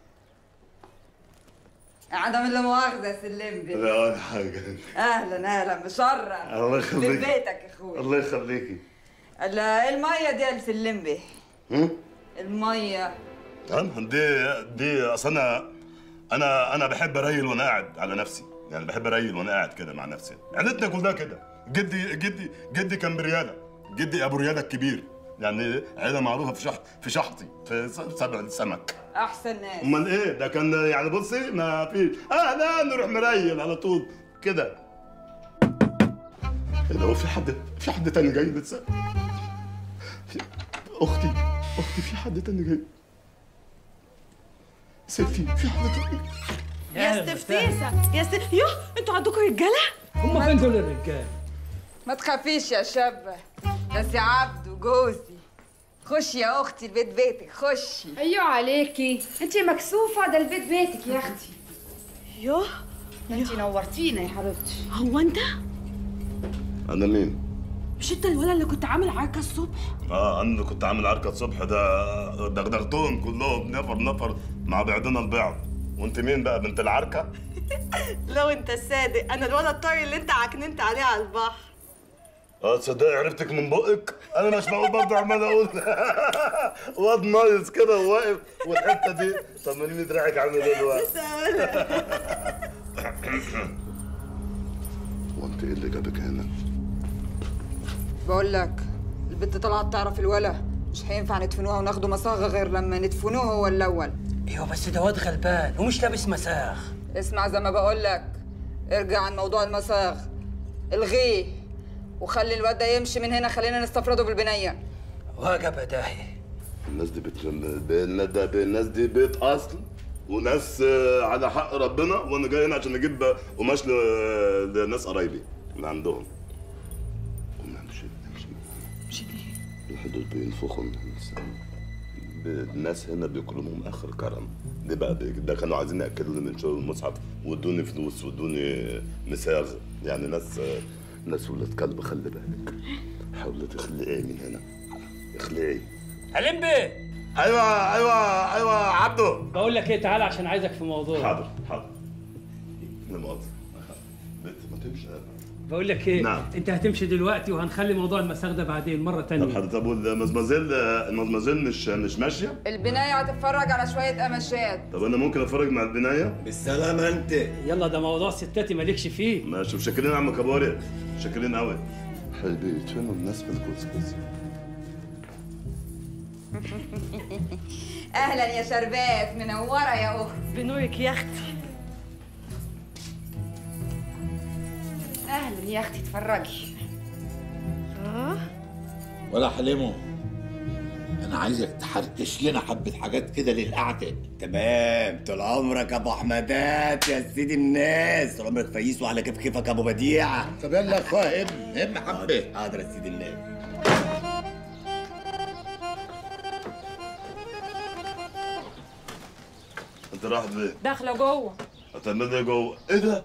عدم اللي مؤاخذة يا سلمبي لا ولا حاجه اهلا اهلا مشرف الله يخليك بيتك يا اخوي الله يخليكي لا المية دي يا سلمبي هم؟ المية تمام دي دي اصل انا انا انا بحب اريل وانا قاعد على نفسي يعني بحب اريل وانا قاعد كده مع نفسي عيلتنا كلها كده جدي جدي جدي كان برياله جدي ابو رياله الكبير يعني عيله معروفه في شح في شحطي في س- سبع السمك احسن ناس امال ايه ده كان يعني بصي ما في اهلا نروح مريل على طول كده ايه ده هو في حد في حد تاني جاي لسه في- اختي اختي في حد تاني جاي ستي في حد تاني يا استفتيسة يا ست يوه انتوا عندكم رجالة؟ هم فين دول الرجال؟ ما تخافيش يا شابة ده سي عبده جوزي خشي يا اختي البيت بيتك خشي ايوه عليكي انت مكسوفه ده البيت بيتك يا اختي يوه انت نورتينا يا حبيبتي هو انت؟ انا مين؟ مش انت الولد اللي كنت عامل عركة الصبح؟ اه انا كنت عامل عركه الصبح ده دغدغتهم كلهم نفر نفر مع بعضنا البعض وانت مين بقى بنت العركه؟ لو انت صادق انا الولد الطري اللي انت عكننت عليه على البحر اه تصدقي عرفتك من بقك انا مش معقول برضه عمال اقول واد نايس كده وواقف والحته دي طمنيني دراعك عامل ايه دلوقتي وانت ايه اللي جابك هنا؟ بقول لك البنت طلعت تعرف الولا مش هينفع ندفنوها وناخده مصاغه غير لما ندفنوه هو الاول ايوه بس ده واد غلبان ومش لابس مساخ اسمع زي ما بقول لك ارجع عن موضوع المصاغ الغيه وخلي الواد ده يمشي من هنا خلينا نستفرده بالبنيه وجب داهي الناس دي بت... ب- ده ب- الناس دي بيت اصل وناس آه، على حق ربنا وانا جاي هنا عشان اجيب قماش ل- لناس قرايبي اللي عندهم قوم امشي امشي مش الحدود بينفخوا من الناس الناس هنا بيكرمهم اخر كرم دي بقى بي- ده كانوا عايزين ياكلوا لي من شغل المصحف وادوني فلوس وادوني مساغ يعني ناس ناس ولاد كلب خلي بالك حاولي تخلعي من هنا اخلعي علمبي ايوه ايوه ايوه عبده بقول لك ايه تعالى عشان عايزك في موضوع حاضر حاضر لا مؤاخذة بنت ما تمشي بقول لك ايه نعم. انت هتمشي دلوقتي وهنخلي موضوع المساغ ده بعدين مره تانية طب حضرتك طب والمزمزيل المزمزيل مش مش ماشيه؟ البنايه هتتفرج على شويه قماشات طب انا ممكن اتفرج مع البنايه؟ بالسلامة انت يلا ده موضوع ستاتي مالكش فيه ماشي مشكلين يا عم كباري مشكلين قوي حبيبي يدفنوا الناس في الكوسكوس اهلا يا شربات منوره يا اخت بنورك يا اختي اهلا يا اختي اتفرجي اه ولا حليمو انا عايزك تحركش لنا حبه حاجات كده للقعده تمام طول عمرك يا ابو احمدات يا سيدي الناس طول عمرك فييس وعلى كيف كيفك يا ابو بديع طب يلا يا اخويا ام ام حبه حاضر يا سيدي الناس انت رايح فين؟ داخله جوه هتعمل ايه جوه؟ ايه ده؟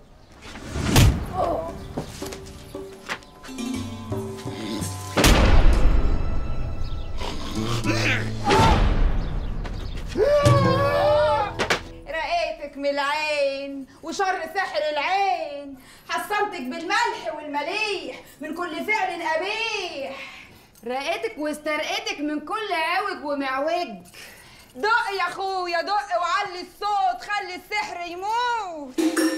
رقيتك من العين وشر سحر العين حصنتك بالملح والمليح من كل فعل قبيح رقيتك واسترقيتك من كل عوج ومعوج دق يا اخويا دق وعلي الصوت خلي السحر يموت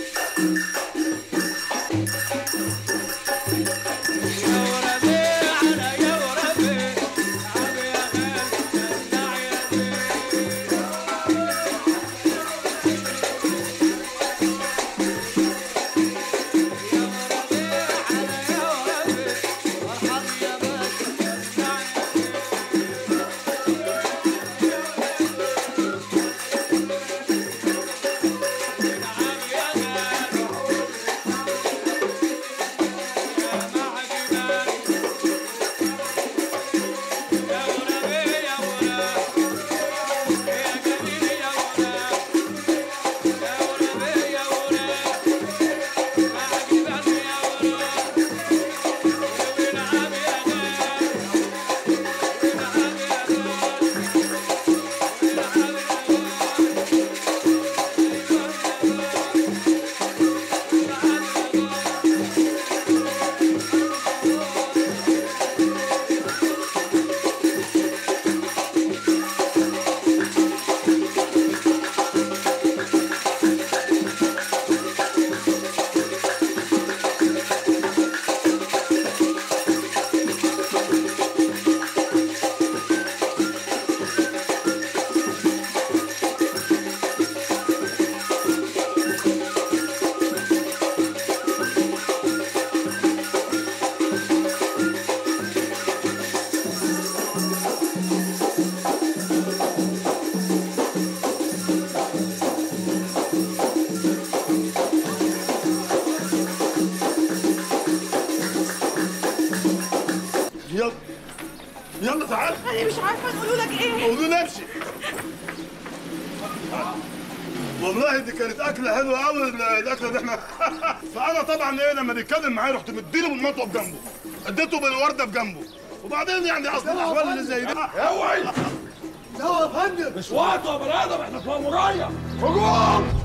يلا يلا تعال انا مش عارفه نقول لك ايه قولوا نمشي والله دي كانت اكله حلوه قوي الاكله اللي احنا فانا طبعا ايه لما بيتكلم معايا رحت مديله بالمطوه بجنبه اديته بالورده بجنبه وبعدين يعني اصل الاحوال اللي زي دي اوعي لا يا فندم مش وقته يا بني ادم احنا في ماموريه هجوم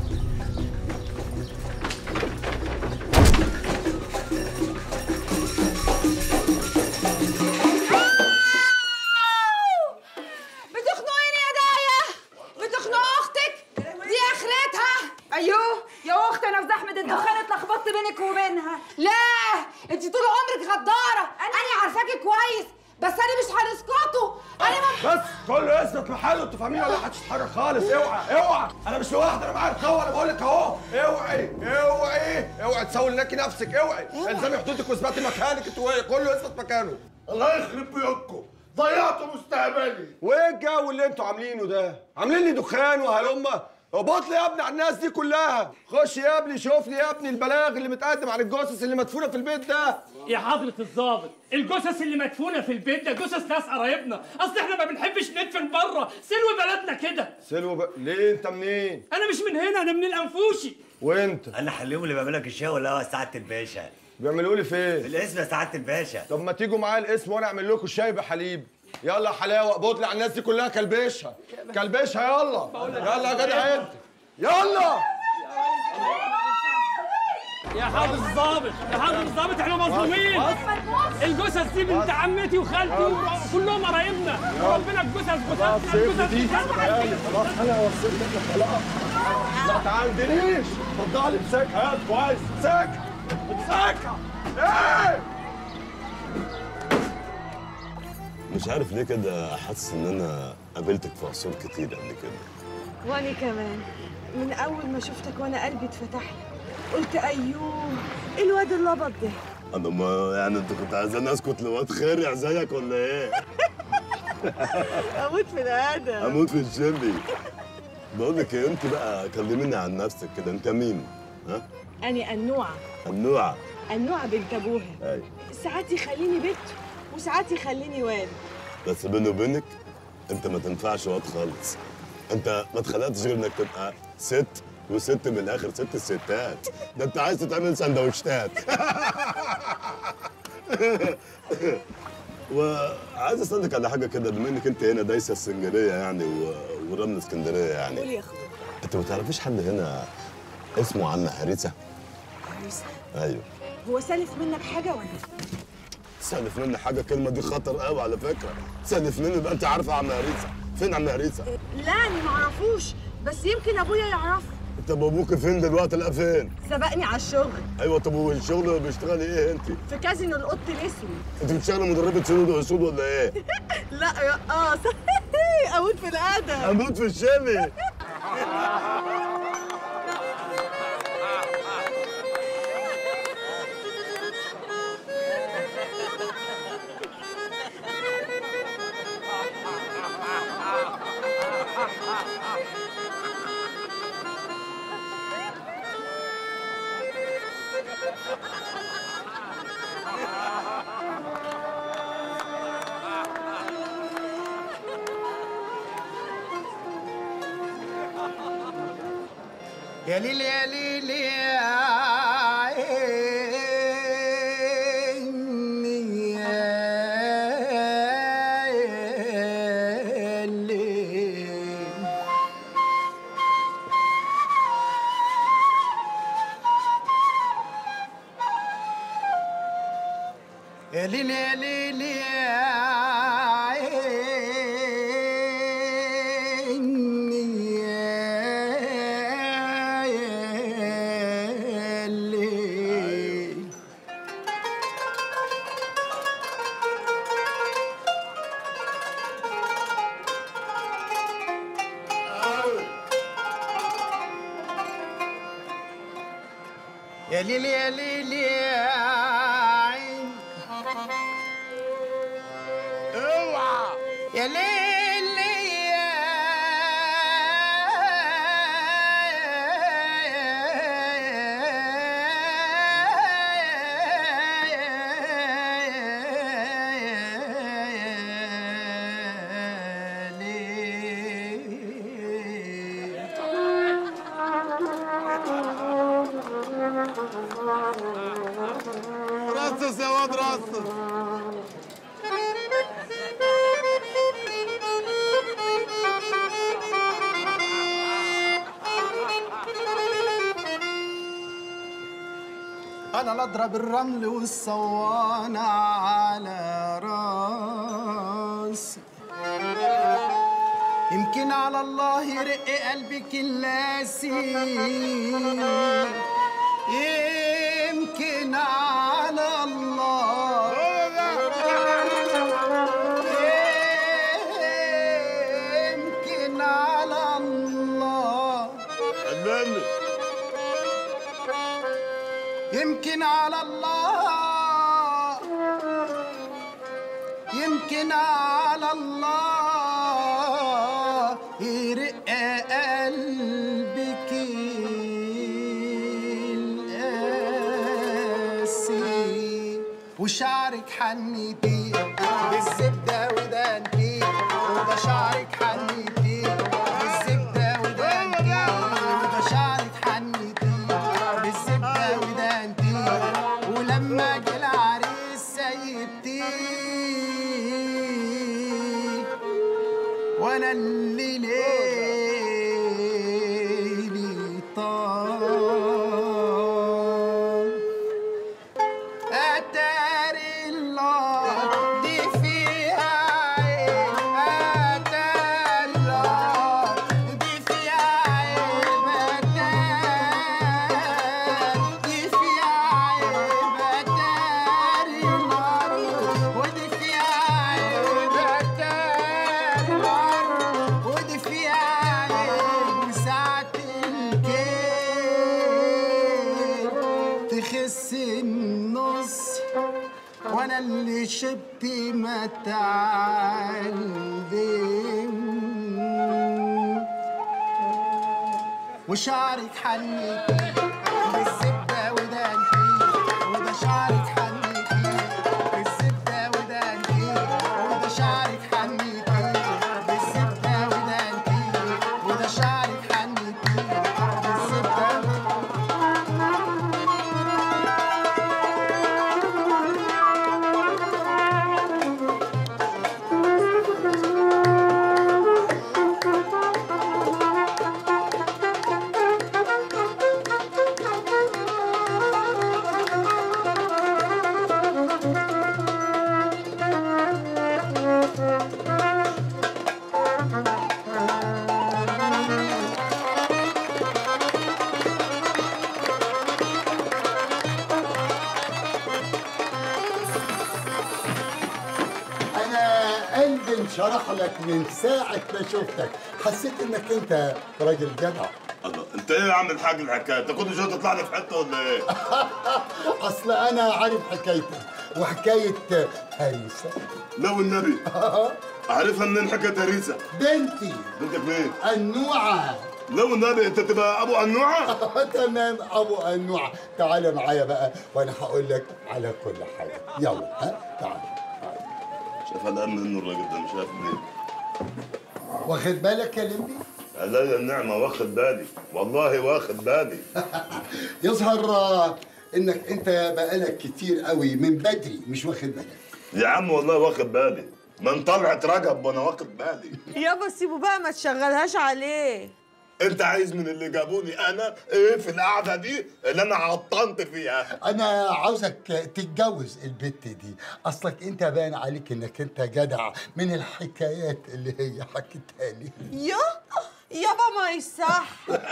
بتخنقيني يا دايا بتخنق اختك دي اخرتها ايوه يا اخت انا في زحمه الدخان اتلخبطت بينك وبينها لا انت طول عمرك غداره انا عارفاكي كويس بس انا مش هنسكتوا انا ما بس كله يثبت محله انتوا فاهمين ولا محدش يتحرك خالص اوعى اوعى انا مش لوحدي انا معاك اهو انا بقول لك اهو اوعي اوعي اوعي تسوي لناكي نفسك اوعي الزمي حدودك واثبتي مكانك انتوا ايه كله يثبت مكانه الله يخرب بيوتكم ضيعتوا مستقبلي وايه الجو اللي انتوا عاملينه ده عاملين لي دخان وهلمه ابط لي يا ابني على الناس دي كلها خش يا ابني شوف لي يا ابني البلاغ اللي متقدم عن الجثث اللي مدفونه في البيت ده يا حضرة الضابط الجثث اللي مدفونة في البيت ده جثث ناس قرايبنا اصل احنا ما بنحبش ندفن بره سلو بلدنا كده سلوى ب... ليه انت منين انا مش من هنا انا من الانفوشي وانت انا حليهم اللي بيعمل لك الشاي ولا هو سعاده الباشا بيعملوا لي فين في الاسم يا سعاده الباشا طب ما تيجوا معايا الاسم وانا اعمل لكم شاي بحليب يلا يا حلاوه ابط لي على الناس دي كلها كلبشها كلبشها يلا يلا يا جدع انت يلا يا حضرة الضابط يا حضرة الضابط احنا مظلومين الجثث دي بنت عمتي وخالتي وكلهم قرايبنا وربنا الجثث خلاص جثثنا سيب دي الجثث تعالي خلاص انا وصلت لك خلاص لا تعندنيش اتفضلي امسكها هات كويس امسكها امسكها ايه مش عارف ليه كده حاسس ان انا قابلتك في عصور كتير قبل كده وانا كمان من اول ما شفتك وانا قلبي اتفتح لك قلت ايوه الواد اللبط ده انا ما يعني انت كنت عايزاني اسكت لواد خارع زيك ولا ايه؟ اموت في الادم اموت في الشبي بقول لك ايه انت بقى كلميني عن نفسك كده انت مين؟ ها؟ اني النوعه النوع النوعه بنت ابوها ايوه ساعات يخليني بنت وساعات يخليني واد بس بيني وبينك انت ما تنفعش واد خالص انت ما اتخلقتش غير انك تبقى ست وست من الاخر ست الستات ده انت عايز تتعمل سندوتشات وعايز اسالك على حاجه كده بما انك انت هنا دايسه السنجريه يعني و... ورمل اسكندريه قول يعني يا اخويا انت ما تعرفيش حد هنا اسمه عم هريسه عريسة ايوه هو سالف منك حاجة ولا تسلف مني حاجه الكلمه دي خطر قوي على فكره تسلف مني يبقى انت عارفه عم هريسه فين عم هريسه لا أنا معرفوش بس يمكن أبويا يعرفه طب ابوك فين دلوقتي لا فين سبقني على الشغل ايوه طب والشغل بيشتغلي ايه انت في كازينو القط الأسود انت بتشتغلي مدربه سود واسود ولا ايه لا رقاصة أموت في الأدب اموت في الشمي يا ليل يا ليل يا عيني يا ليل يا ليل يا ليل يا عيني يا يا ليل يا ليل يا ليل يا عين اوعى يا ليل يا رصص يا واد رصص انا لا اضرب الرمل والصوانة على راسي يمكن على الله يرق قلبك اللاسي يمكن على الله يمكن على الله يمكن على الله يمكن على الله يرق قلبك القاسي وشعرك حنيتي بالزبدة ودانتي وده شعرك حنيتي بالزبدة ودانتي وده شعرك حنيتي بالزبدة ودانتي ولما جه العريس سيبتي وانا اللي ليلي طال اتاري الله دي فيها عين اتاري الله دي فيها عين اتاري دي فيها عين اتاري النار ودي فيها عين اتاري النار ودي فيها عين ساعة الكيل تخس النص وانا اللي شبت ما تعلم وشعرك حنيتي بالزبدة ودانتي وده شعرك حنيتي بالزبدة ودانتي وده شعرك حنيتي بالزبدة ودانتي انشرح لك من ساعة ما شفتك حسيت انك انت راجل جدع الله انت ايه يا عم الحاج الحكايه انت كل شويه تطلع لي في حته ولا ايه اصل انا عارف حكايتك وحكاية هريسة لا والنبي عارفها منين حكايه هريسه بنتي بنتك مين النوعة لا والنبي انت تبقى ابو النوعه تمام ابو النوعة تعال معايا بقى وانا هقول لك على كل حاجة يلا ها تعال شايف قلقان منه الراجل ده مش عارف ليه واخد بالك يا لمبي عليا النعمه واخد بالي والله واخد بالي يظهر آه، انك انت بقالك كتير قوي من بدري مش واخد بالك يا عم والله واخد بالي من طلعت رجب وانا واخد بالي يابا سيبه بقى ما تشغلهاش عليه انت عايز من اللي جابوني انا ايه في القعده دي اللي انا عطنت فيها انا عاوزك تتجوز البت دي اصلك انت باين عليك انك انت جدع من الحكايات اللي هي حكيتها لي يا يابا ما يصح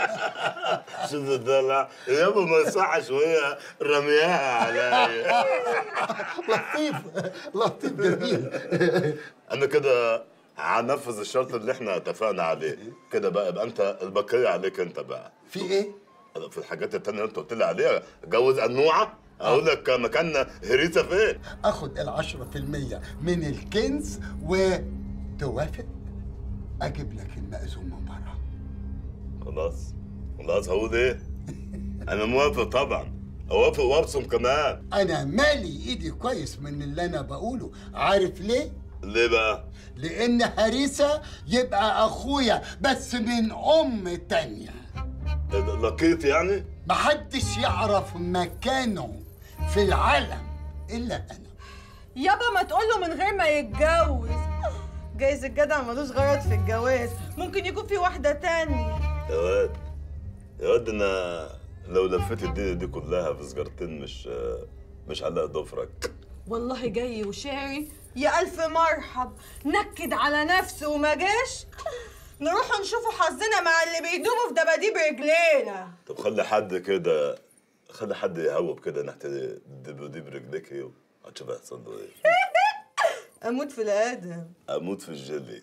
شوف الدلع يابا ما يصحش وهي رمياها عليا لطيف لطيف جميل انا كده هنفذ الشرط اللي احنا اتفقنا عليه كده بقى يبقى انت البقيه عليك انت بقى في ايه في الحاجات التانية اللي انت قلت لي عليها جوز النوعه اقول لك مكان هريسه فين اخد العشرة في المية من الكنز وتوافق اجيب لك المأذون من بره خلاص خلاص هقول ايه انا موافق طبعا اوافق وابصم كمان انا مالي ايدي كويس من اللي انا بقوله عارف ليه ليه بقى لان هريسة يبقى اخويا بس من ام تانية إيه ده، لقيت يعني محدش يعرف مكانه في العالم الا انا يابا ما تقوله من غير ما يتجوز جايز الجدع ملوش غرض في الجواز ممكن يكون في واحدة تانية يا واد يا واد انا لو لفيت الدنيا دي كلها في سجارتين مش مش هلاقي ضفرك والله جاي وشاري يا ألف مرحب نكد على نفسه وما جاش نروح نشوفوا حظنا مع اللي بيدوبوا في دباديب رجلينا طب خلي حد كده خلي حد يهوب كده ناحية الدباديب رجليك ايه هتشوف هيحصل له ايه أموت في الآدم اموت في الجيلي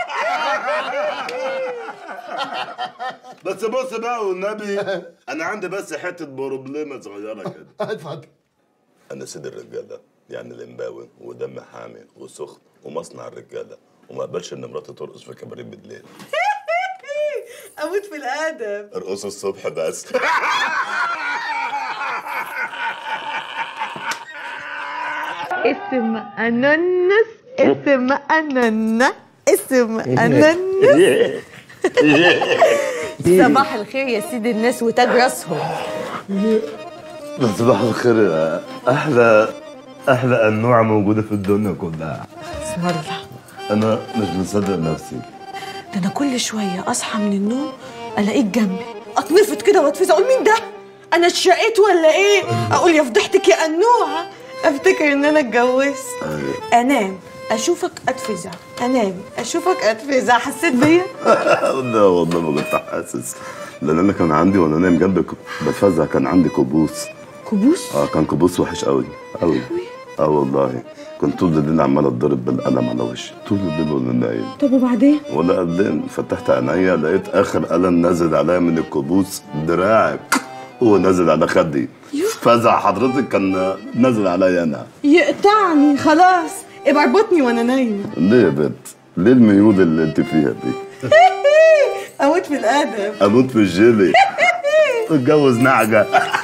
بس بص بقى والنبي انا عندي بس حته بروبليمه صغيره كده اتفضل انا سيد الرجاله يعني الامباوي ودم حامي وسخن ومصنع الرجاله وما اقبلش ان مراتي ترقص في كباريه بالليل أموت في الآدم ارقصوا الصبح بس اسم أنانس اسم أنانا اسم أنانس صباح الخير يا سيد الناس وتاج راسهم صباح الخير يا احلى احلى انواع موجوده في الدنيا كلها بسم الله انا مش مصدق نفسي ده انا كل شويه اصحى من النوم الاقيك جنبي اتنفض كده واتفزع اقول مين ده انا اتشقيت ولا ايه اقول يا فضحتك يا انوعه افتكر ان انا اتجوزت انام اشوفك اتفزع انام اشوفك اتفزع حسيت بيا لا والله ما كنت حاسس لان انا كان عندي وانا نايم جنبك بتفزع كان عندي كابوس كابوس اه كان كابوس وحش قوي قوي اه والله كنت طول الليل عمال اتضرب بالقلم على وشي طول الليل وانا نايم طب وبعدين ولا قدام فتحت عينيا لقيت اخر قلم نازل عليا من الكابوس دراعك هو نازل على خدي فزع حضرتك كان نازل عليا انا يقطعني خلاص ابقى اربطني وانا نايمه ليه يا بنت؟ ليه الميول اللي انت فيها دي؟ اموت في الادب اموت في الجيلي اتجوز نعجه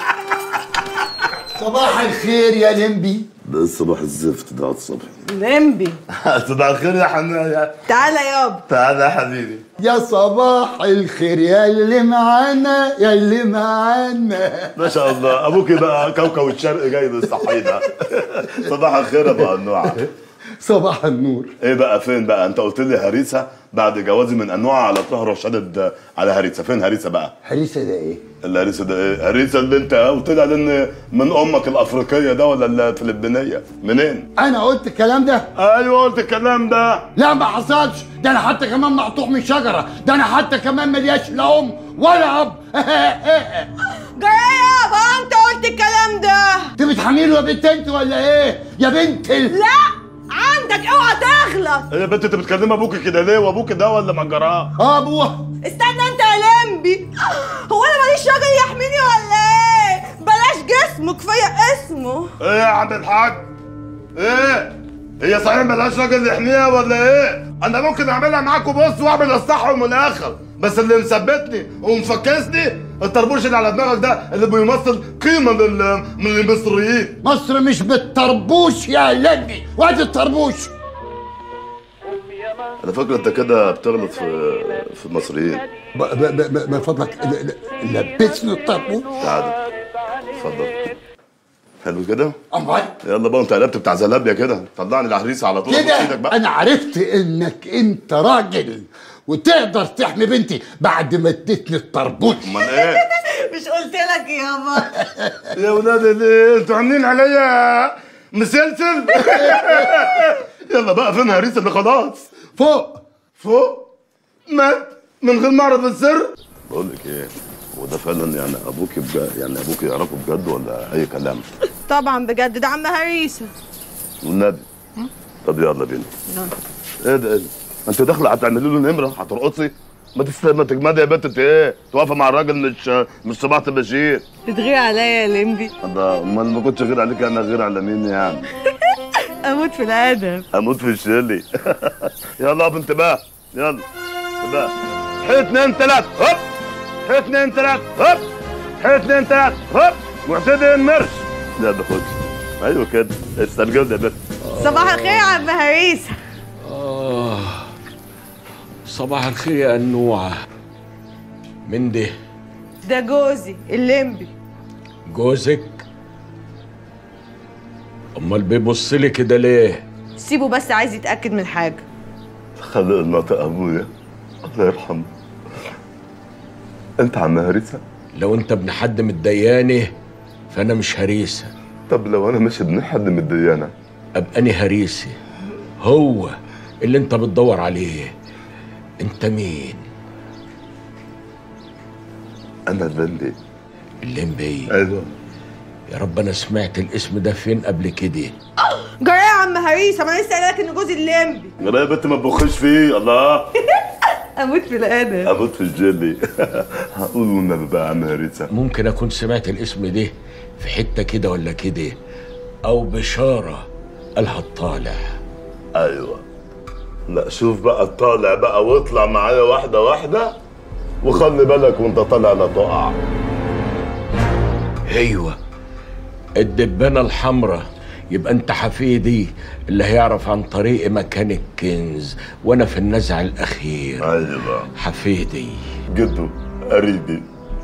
صباح الخير يا لمبي ده الصباح الزفت ده على الصبح لمبي صباح الخير يا حنايا تعالى يابا تعالى يا حبيبي يا صباح الخير يا اللي معانا يا اللي معانا ما شاء الله ابوكي بقى كوكب الشرق جاي للصحيح صباح الخير يا ابو انواع صباح النور ايه بقى فين بقى انت قلت لي هريسه بعد جوازي من انواع على طهر وشدد على هريسه فين هريسه بقى هريسه ده ايه الهريسه ده ايه هريسه اللي انت قلت لي على ان من امك الافريقيه ده ولا الفلبينيه منين انا قلت الكلام ده ايوه قلت الكلام ده لا ما حصلش ده انا حتى كمان مقطوع من شجره ده انا حتى كمان ملياش لا ام ولا اب جاي يابا انت قلت الكلام ده انت بتحميله يا بنت انت ولا ايه يا بنت ال... لا عندي عندك اوعى تغلط ايه يا بنت انت بتكلم ابوك كده ليه وابوك ده ولا مجراه اه ابوه استنى انت يا لمبي هو انا ماليش راجل يحميني ولا ايه بلاش جسمه كفايه اسمه ايه يا عم الحاج ايه هي صحيح ملهاش راجل يحميها ولا ايه انا ممكن اعملها معاكم بص واعمل اصلحهم من الاخر بس اللي مثبتني ومفكسني الطربوش اللي على دماغك ده اللي بيمثل قيمه لل- من المصريين مصر مش بالطربوش يا لجي وادي الطربوش على فكره انت كده بتغلط في في المصريين ب- ب- ب- من فضلك ل- ل- لبسني الطربوش تعال اتفضل حلو كده امال يلا بقى انت قلبت بتاع زلابيا كده طلعني العريسه على طول أبوس ايدك كده بقى انا عرفت انك انت راجل وتقدر تحمي بنتي بعد ما اديتني الطربوش امال ايه مش قلت لك يابا يا ولاد اللي انتوا عاملين عليا مسلسل يلا بقى فين هريس اللي خلاص فوق فوق مات من غير ما اعرف السر بقول لك ايه هو ده فعلا يعني ابوك بجد يعني ابوك يعرفه بجد ولا اي كلام طبعا بجد ده عم هريسه والنبي طب يلا بينا ايه ده ايه ده انت داخله هتعملي له نمره هترقصي ما تست ما تجمدي يا بنت انت ايه توقفي مع الراجل مش مش صباح بشير بتغير عليا يا لمبي الله امال ما كنتش غير عليك انا غير على مين يعني اموت في الادب اموت في الشلي يلا يا بنت بقى يلا بقى حي اتنين تلات هوب حي اتنين تلات هوب حي اتنين تلات هوب معتدل مرش لا ده خد ايوه كده استرجل يا بنت صباح الخير يا عم هريسه آه صباح الخير يا أنوعة من ده ده جوزي الليمبي جوزك أمال بيبص لي كده ليه سيبه بس عايز يتاكد من حاجه خلق الناطق ابويا الله يرحمه انت عم هريسه لو أنت ابن حد متدياني فأنا مش هريسة طب لو انا مش ابن حد من الديانه أبقى أنا هريسي هو اللي أنت بتدور عليه أنت مين انا الليمبي الليمبي ايوه يا رب أنا سمعت الاسم ده فين قبل كده جرى يا عم هريسه ما انا لسه قايله لك ان جوزي الليمبي يا بنت ما تبخش فيه الله اموت في الادب اموت في الجلي هقول والنبي بقى يا عم هريسه ممكن أكون سمعت الاسم ده في حتة كده ولا كده أو بشارة قالها الطالع ايوه لا شوف بقى الطالع بقى واطلع معايا واحده واحده وخلي بالك وانت طالع لا تقع ايوه الدبانه الحمراء يبقى انت حفيدي اللي هيعرف عن طريق مكان الكنز وانا في النزع الاخير ايوه حفيدي جدو قريبي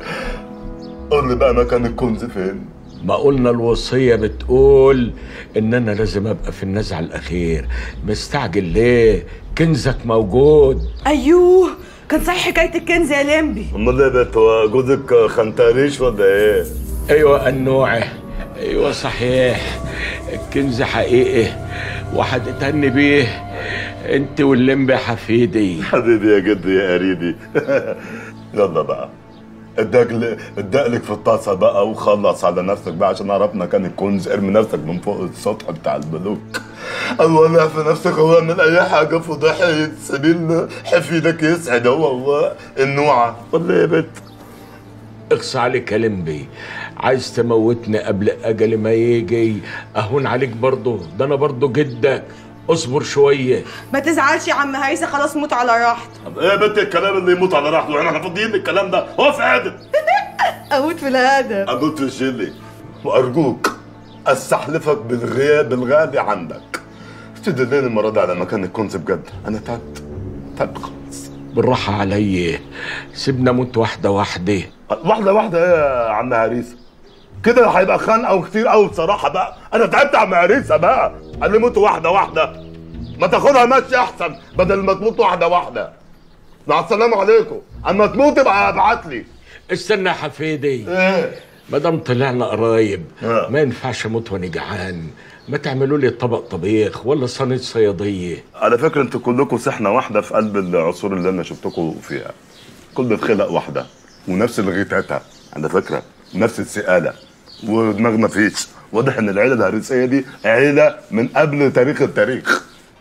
قول لي بقى مكان الكنز فين ما قلنا الوصية بتقول إن أنا لازم أبقى في النزع الأخير مستعجل ليه؟ كنزك موجود ايوه كان صحيح حكايه الكنز يا لمبي امال ايه يا بنت هو جوزك خنتاريش ولا ايه؟ أيوة النوعة أيوة صحيح الكنز حقيقي وهتتهني بيه أنت واللمبي حفيدي حبيبي يا جدو يا قريبي يلا بقى ادقلك ادقلك في الطاسه بقى وخلص على نفسك بقى عشان اعرف مكان الكنز ارمي نفسك من فوق السطح بتاع البلوك او ولع في نفسك او اعمل اي حاجه فضيحه سبيل حفيدك يسعد هو هو النوعه ولا إيه يا بنت اقصى عليك يا لمبي عايز تموتني قبل اجل ما يجي اهون عليك برضه ده انا برضه جدك اصبر شويه ما تزعلش يا عم هريسه خلاص موت على راحتك طب ايه يا بنت الكلام اللي يموت على راحته احنا فاضيين للكلام ده هو في عادل اموت في الادب اموت في الجلي وارجوك استحلفك بالغياب بالغالي عندك تدلني المره دي على مكان الكنز بجد انا تعبت تعبت خلاص بالراحه عليا سيبنا موت واحده واحده واحده واحده ايه يا عم عريسه كده هيبقى خنقه وكتير قوي بصراحه بقى انا تعبت يا عم عريسه بقى قال لي موت واحده واحده ما تاخدها ماشي احسن بدل ما تموت واحده واحده مع السلامه عليكم اما تموت ابقى ابعت لي استنى يا حفيدي ايه ما دام طلعنا قرايب آه. ما ينفعش اموت وانا جعان ما تعملوا لي طبق طبيخ ولا صينيه صياديه على فكرة انتوا كلكم سحنة واحدة في قلب العصور اللي انا شفتكم فيها كل خلق واحدة ونفس الغيتاتة على فكرة نفس السقالة ودماغ مفيش واضح ان العيلة الهريسية دي عيلة من قبل تاريخ التاريخ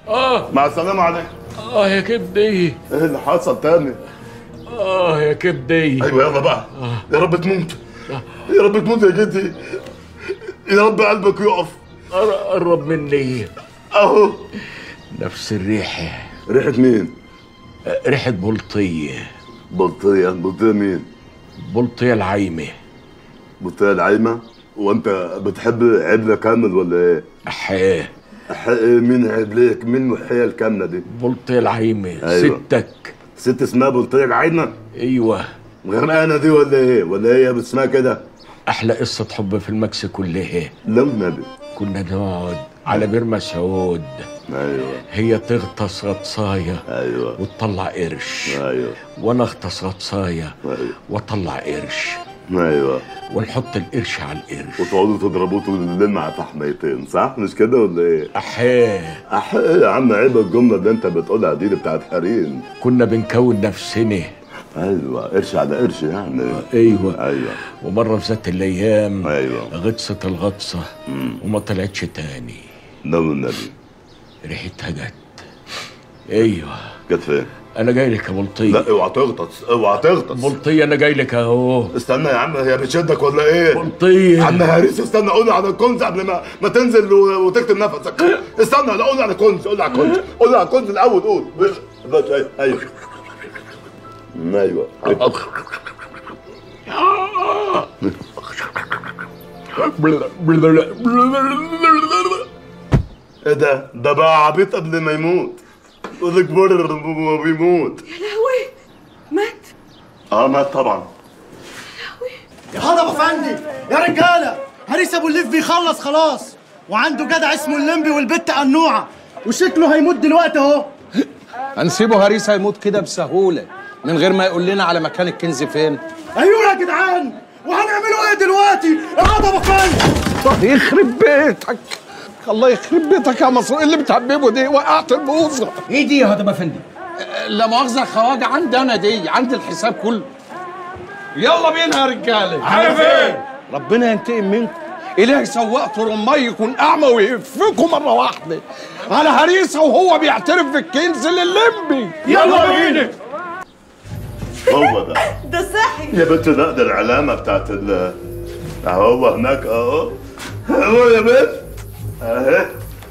اه مع السلامه عليكم اه يا كبدي ايه اللي حصل تاني اه يا كبدي ايوه يلا بقى يا رب تموت يا رب تموت يا جدي يا رب قلبك يقف قرب مني اهو نفس الريحة ريحة مين؟ ريحة بلطية بلطية بلطية مين؟ بلطية العايمة بلطية العايمة وانت بتحب عبلة كامل ولا ايه؟ أحيه أحيه مين عبليك؟ مين محية الكاملة دي؟ بلطية العايمة أيوة. ستك ست اسمها بلطية العايمة؟ ايوه غرقانة دي ولا ايه؟ ولا هي اسمها كده؟ احلى قصة حب في المكس كلها لو نبي كنا نقعد على بير مسعود ايوه هي تغطس غطساية ايوه وتطلع قرش ايوه وانا اغطس غطساية ايوه واطلع قرش ايوه ونحط القرش على القرش وتقعدوا تضربوا طول الليل مع فحميتين صح مش كده ولا ايه؟ احيه احيه يا عم عيب الجمله اللي انت بتقولها دي اللي بتاعت حريم كنا بنكون نفسنا ايوه قرش على قرش يعني ايوه ايوه ومره في ذات الايام ايوه غطست الغطسه وما طلعتش تاني نبي النبي ريحتها جت ايوه جت فين؟ انا جاي لك يا بلطيه لا اوعى تغطس اوعى تغطس بلطيه انا جاي لك اهو استنى يا عم هي بتشدك ولا ايه؟ بلطيه عم هاريس استنى قول لي على الكنز قبل ما ما تنزل و- وتكتم نفسك استنى لا قول لي على الكنز قول لي على الكنز قول لي على الكنز الاول قول بس بس ايوه ايوه ايوه ايه ده؟ ده بقى عبيط قبل ما يموت يقول لك بر ما بيموت يا لهوي مات اه مات طبعا يا هضبة افندي يا رجاله هريس ابو الليف بيخلص خلاص وعنده جدع اسمه الليمبي والبت قنوعه وشكله هيموت دلوقتي اهو هنسيبه هريس هيموت كده بسهولة من غير ما يقول لنا على مكان الكنز فين ايوه يا جدعان وهنعملوا ايه دلوقتي يا هضبة افندي طب يخرب بيتك الله يخرب بيتك يا مصر إيه اللي بتحببه دي وقعت البوظة ايه دي يا هضبة افندي لا مؤاخذة خواجة عندي انا دي عندي الحساب كله يلا بينا يا رجالة على فين؟ ربنا ينتقم منكم إله سواق رمي يكون أعمى ويهفكم مرة واحدة على هريسة وهو بيعترف بالكنز لللمبي يلا بينا هو ده ده صحي يا بنت لا ده العلامة بتاعت ال اهو هناك اهو اهو يا بنت اهي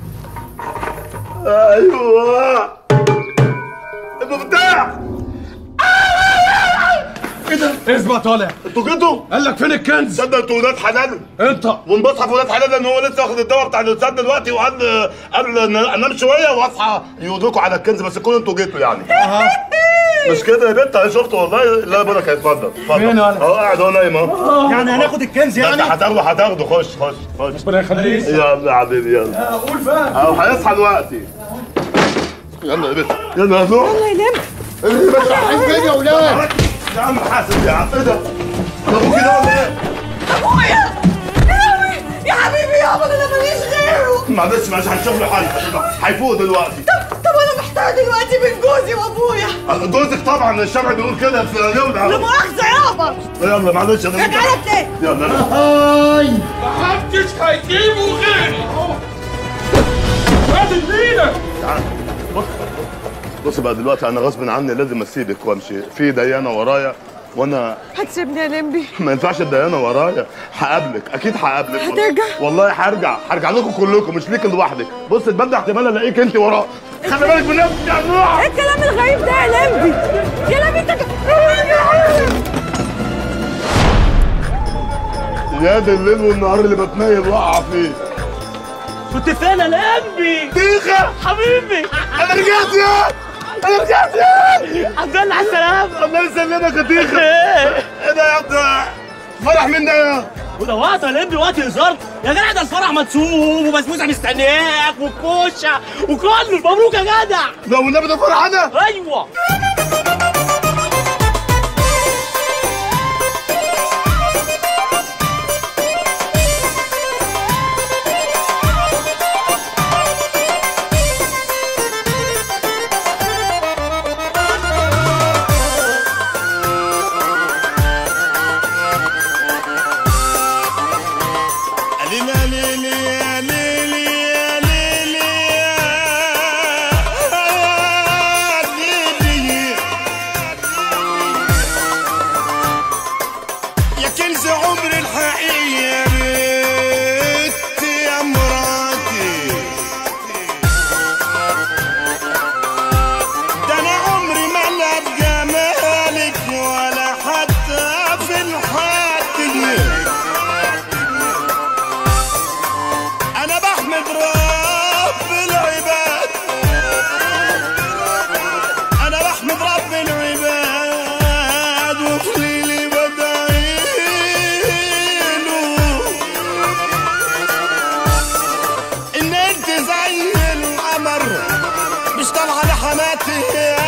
ايوه المفتاح ايه ده؟ اثبت طالع انتوا جيتوا؟ قال لك فين الكنز؟ صدق انتوا ولاد حلال انت والمصحف ولاد حلال لان هو لسه واخد الدواء بتاع الاستاذ دلوقتي وقال قبل ان انام شويه واصحى يودوكوا على الكنز بس كونوا انتوا جيتوا يعني مش كده يا بنت انا شفته والله لا بقول لك اتفضل اتفضل فين ولا؟ اهو قاعد اهو نايم اهو يعني هناخد الكنز ده انت يعني هتاخده هتاخده خش خش خش ربنا يخليك يلا يا حبيبي يلا قول بقى اهو هيصحى دلوقتي يلا يا بنت يلا يا نور يلا ينام ايه يا بنت رايحين فين يا ولاد؟ يا عم حاسب يا عم ايه ده؟ ده ابوك كده ولا ايه؟ ابويا يا لهوي يا حبيبي يابا ده انا ماليش غيره معلش معلش هنشوف له حل هيفوق دلوقتي طب طب انا محتار دلوقتي بين جوزي وابويا جوزك طبعا الشرع بيقول كده في لا يوم مؤاخذة يابا يلا معلش انا رجعلك تاني يلا هاي محدش هيجيبه غيري هات ايدك بص بص بقى دلوقتي انا غصب عني لازم اسيبك وامشي في ديانه ورايا وانا هتسيبني يا لمبي ما ينفعش الديانه ورايا هقابلك اكيد هقابلك هترجع؟ والله هرجع هرجع لكم كلكم مش ليك لوحدك بص تبدأ احتمال الاقيك انت وراه خلي بالك من نفسك يا نوح ايه الكلام الغريب ده يا لمبي يا لمبي انت يا دي الليل والنهار اللي بتنيل واقع فيه كنت فين يا لمبي ديخه حبيبي انا رجعت يا انا رجعت يا الحمد لله على السلامة الله يسلمك يا ديخه ايه ده يا ابني فرح مين ده يا وده وقت يا لمبي وقت هزار يا جدع ده الفرح مدسوم وبسبوسه مستنياك والكوشه وكله مبروك يا جدع ده والنبي ده فرح انا ايوه ليلي يا ليلي يا ليلي يا كنز عمري الحقيقي يا بنت يا مراتي ده انا عمري ما لا بجمالك ولا حتى في الحاتي انا بحمد رب العباد انا بحمد رب العباد وفي ليلي بدعيله ان انت زي القمر مش طالعه لحماتي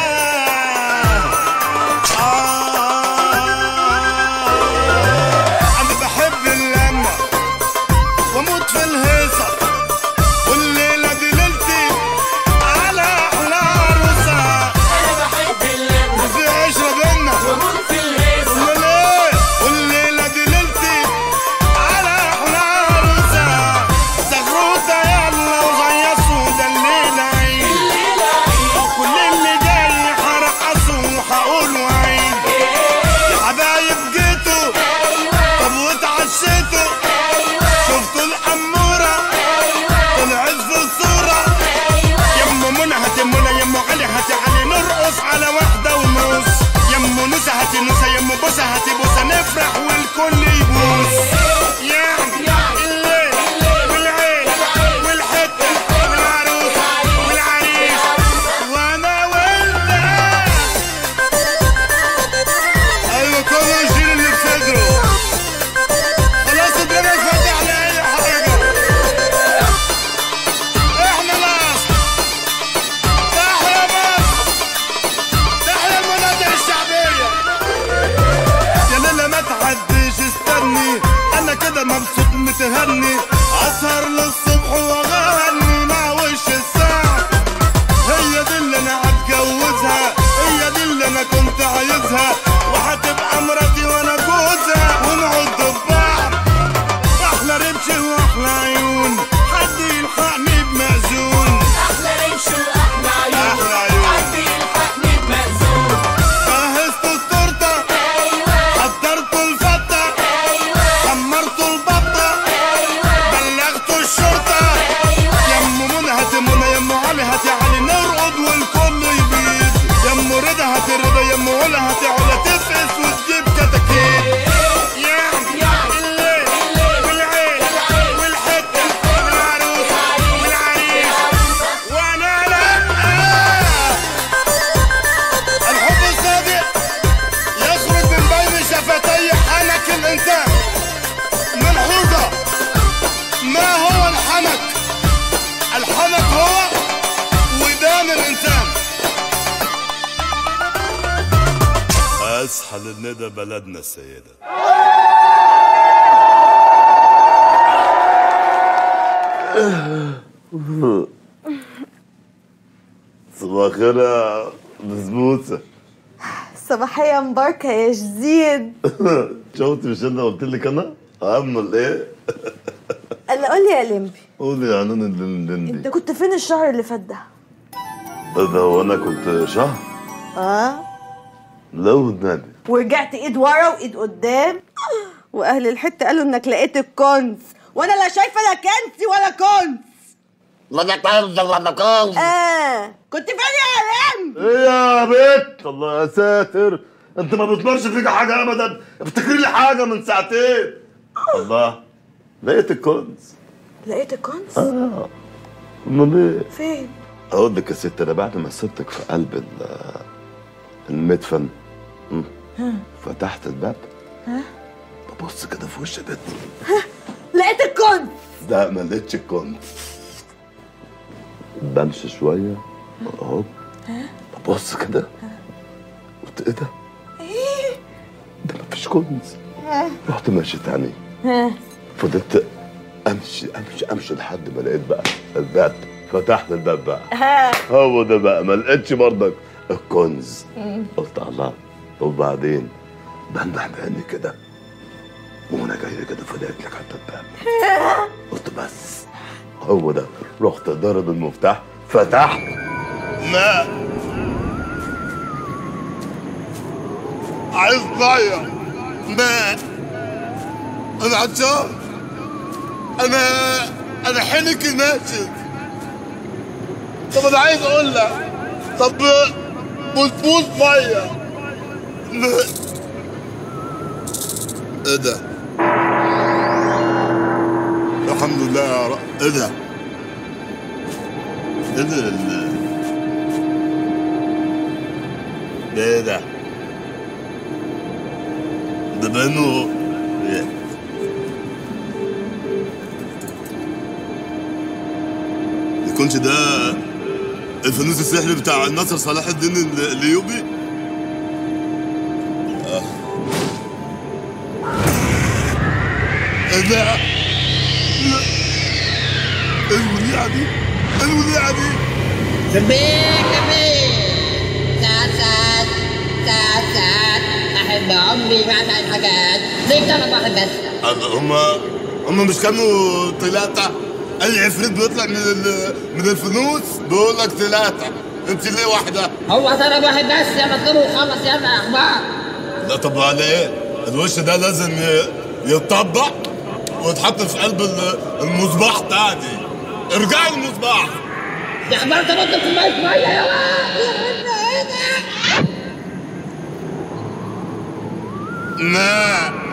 آه. انا بحب اللمه واموت في الهيصه والليله دي ليلتي على احلى عروسه انا بحب اللمه وفي عشره بينا واموت في الهيصه وليه والليله دي ليلتي على احلى عروسه زغروطه يلا وغيصوا ده الليله عيد وكل اللي جاي هرقصوا وهقولوا عيد يا حبايب جيتوا طب واتعشيتوا شفتوا الأمورة طلعت في الصورة يمو منى هاتي منى يمو علي هاتي علي نرقص على واحدة ونص يمو نوسة هاتي نوسة يمو بوسة هاتي بوسة نفرح والكل يبوس يعني الليل والعين والحتة والعروس والعريس وانا وانت ايوه كله يشيل اللي في صدره خلاص الدنيا اتفتح على اي حاجه احنا مصر تحيا مصر تحيا المناطق الشعبيه يا ليلى ما تعديش استني انا كده مبسوط متهني اسهر للصبح واغني مع وش الساعه هي دي اللي انا هتجوزها هي دي اللي انا كنت عايزها وهتبقى مراتي وانا جوزها ونقعد ببعض احلى رمش واحلى عيون حد يلحقني بمأذون احلى رمش واحلى عيون احلى عيون حد يلحقني بمأذون جهزت التورته ايوه حضرت الفته ايوه حمرت البطه ايوه بلغت الشرطه ايوه يمو منى هاتي منى يمو علي هاتي علي نرقد والكل يبيض يمو رضا هاتي رضا يمو علا هاتي علا تفقس وتجيب كتاكيت يعني الليل والعين والحته والعروس والعريس وانا لا الحب الصادق يخرج من بين شفتي حنك الانسان ملحوظه ما هو الحنك الحنك هو ودان الانسان اصحى للندى بلدنا السيده صباح الخير يا بسبوسه صباحية مباركة يا جديد شفت مش انا قلت لك انا اعمل ايه انا قول لي يا لمبي قولي يا عنان اللندن انت دي كنت فين الشهر اللي فات ده؟ ده هو انا كنت شهر اه لو النبي ورجعت ايد ورا وايد قدام واهل الحته قالوا انك لقيت الكنز وانا لا شايفه لا كنزي ولا كنز لا ده كنز ولا كنز اه كنت فين يا لمبي؟ ايه يا بت الله يا ساتر انت ما بتمرش فيك حاجه ابدا افتكري لي حاجه من ساعتين الله لقيت الكنز لقيت الكنز؟ اه امال ايه فين؟ اقول لك يا ست انا بعد ما سبتك في قلب ال- المدفن مم. ها فتحت الباب ها ببص كده في وش بنت لقيت الكنز لا ما لقيتش الكنز بمشي شويه اهو ها ببص كده قلت ايه ده؟ ايه؟ ده مفيش كنز ها رحت ماشي تاني ها فضلت امشي امشي امشي لحد ما لقيت بقى الباب فتحت الباب بقى ها هو ده بقى ما لقيتش برضك الكنز مم. قلت الله وبعدين بنبح بعيني كده وانا جاي كده فلقيت لك حتى الباب قلت بس هو ده رحت ضرب المفتاح فتحت ماء عايز ميه ماء انا عطشان انا انا حنكي ناشف طب انا عايز اقول لك طب بوسبوس ميه ايه ده الحمد لله يا رب ايه ده ايه ده ال- ده ايه ده ده بانه إيه؟ يكونش ده الفانوس السحري بتاع الناصر صلاح الدين ال- الايوبي آه. ايه ده ايه الوليعه دي ايه الوليعه دي كبير كبير ساعات ساعات ساعات ساعات أحب عمري بعد الحاجات ليه طلب واحد بس هما هما مش كانوا ثلاثة أي عفريت بيطلع من ال- من الفانوس بيقول لك ثلاثة أنت ليه واحدة؟ هو طلب واحد بس يا مطلوب وخلص يلا يا أخبار لا طب على إيه؟ الوش ده لازم ي- يتطبق ويتحط في قلب ال- المصباح تاني ارجع المصباح يا أخبار تبطل في المية مية يا لا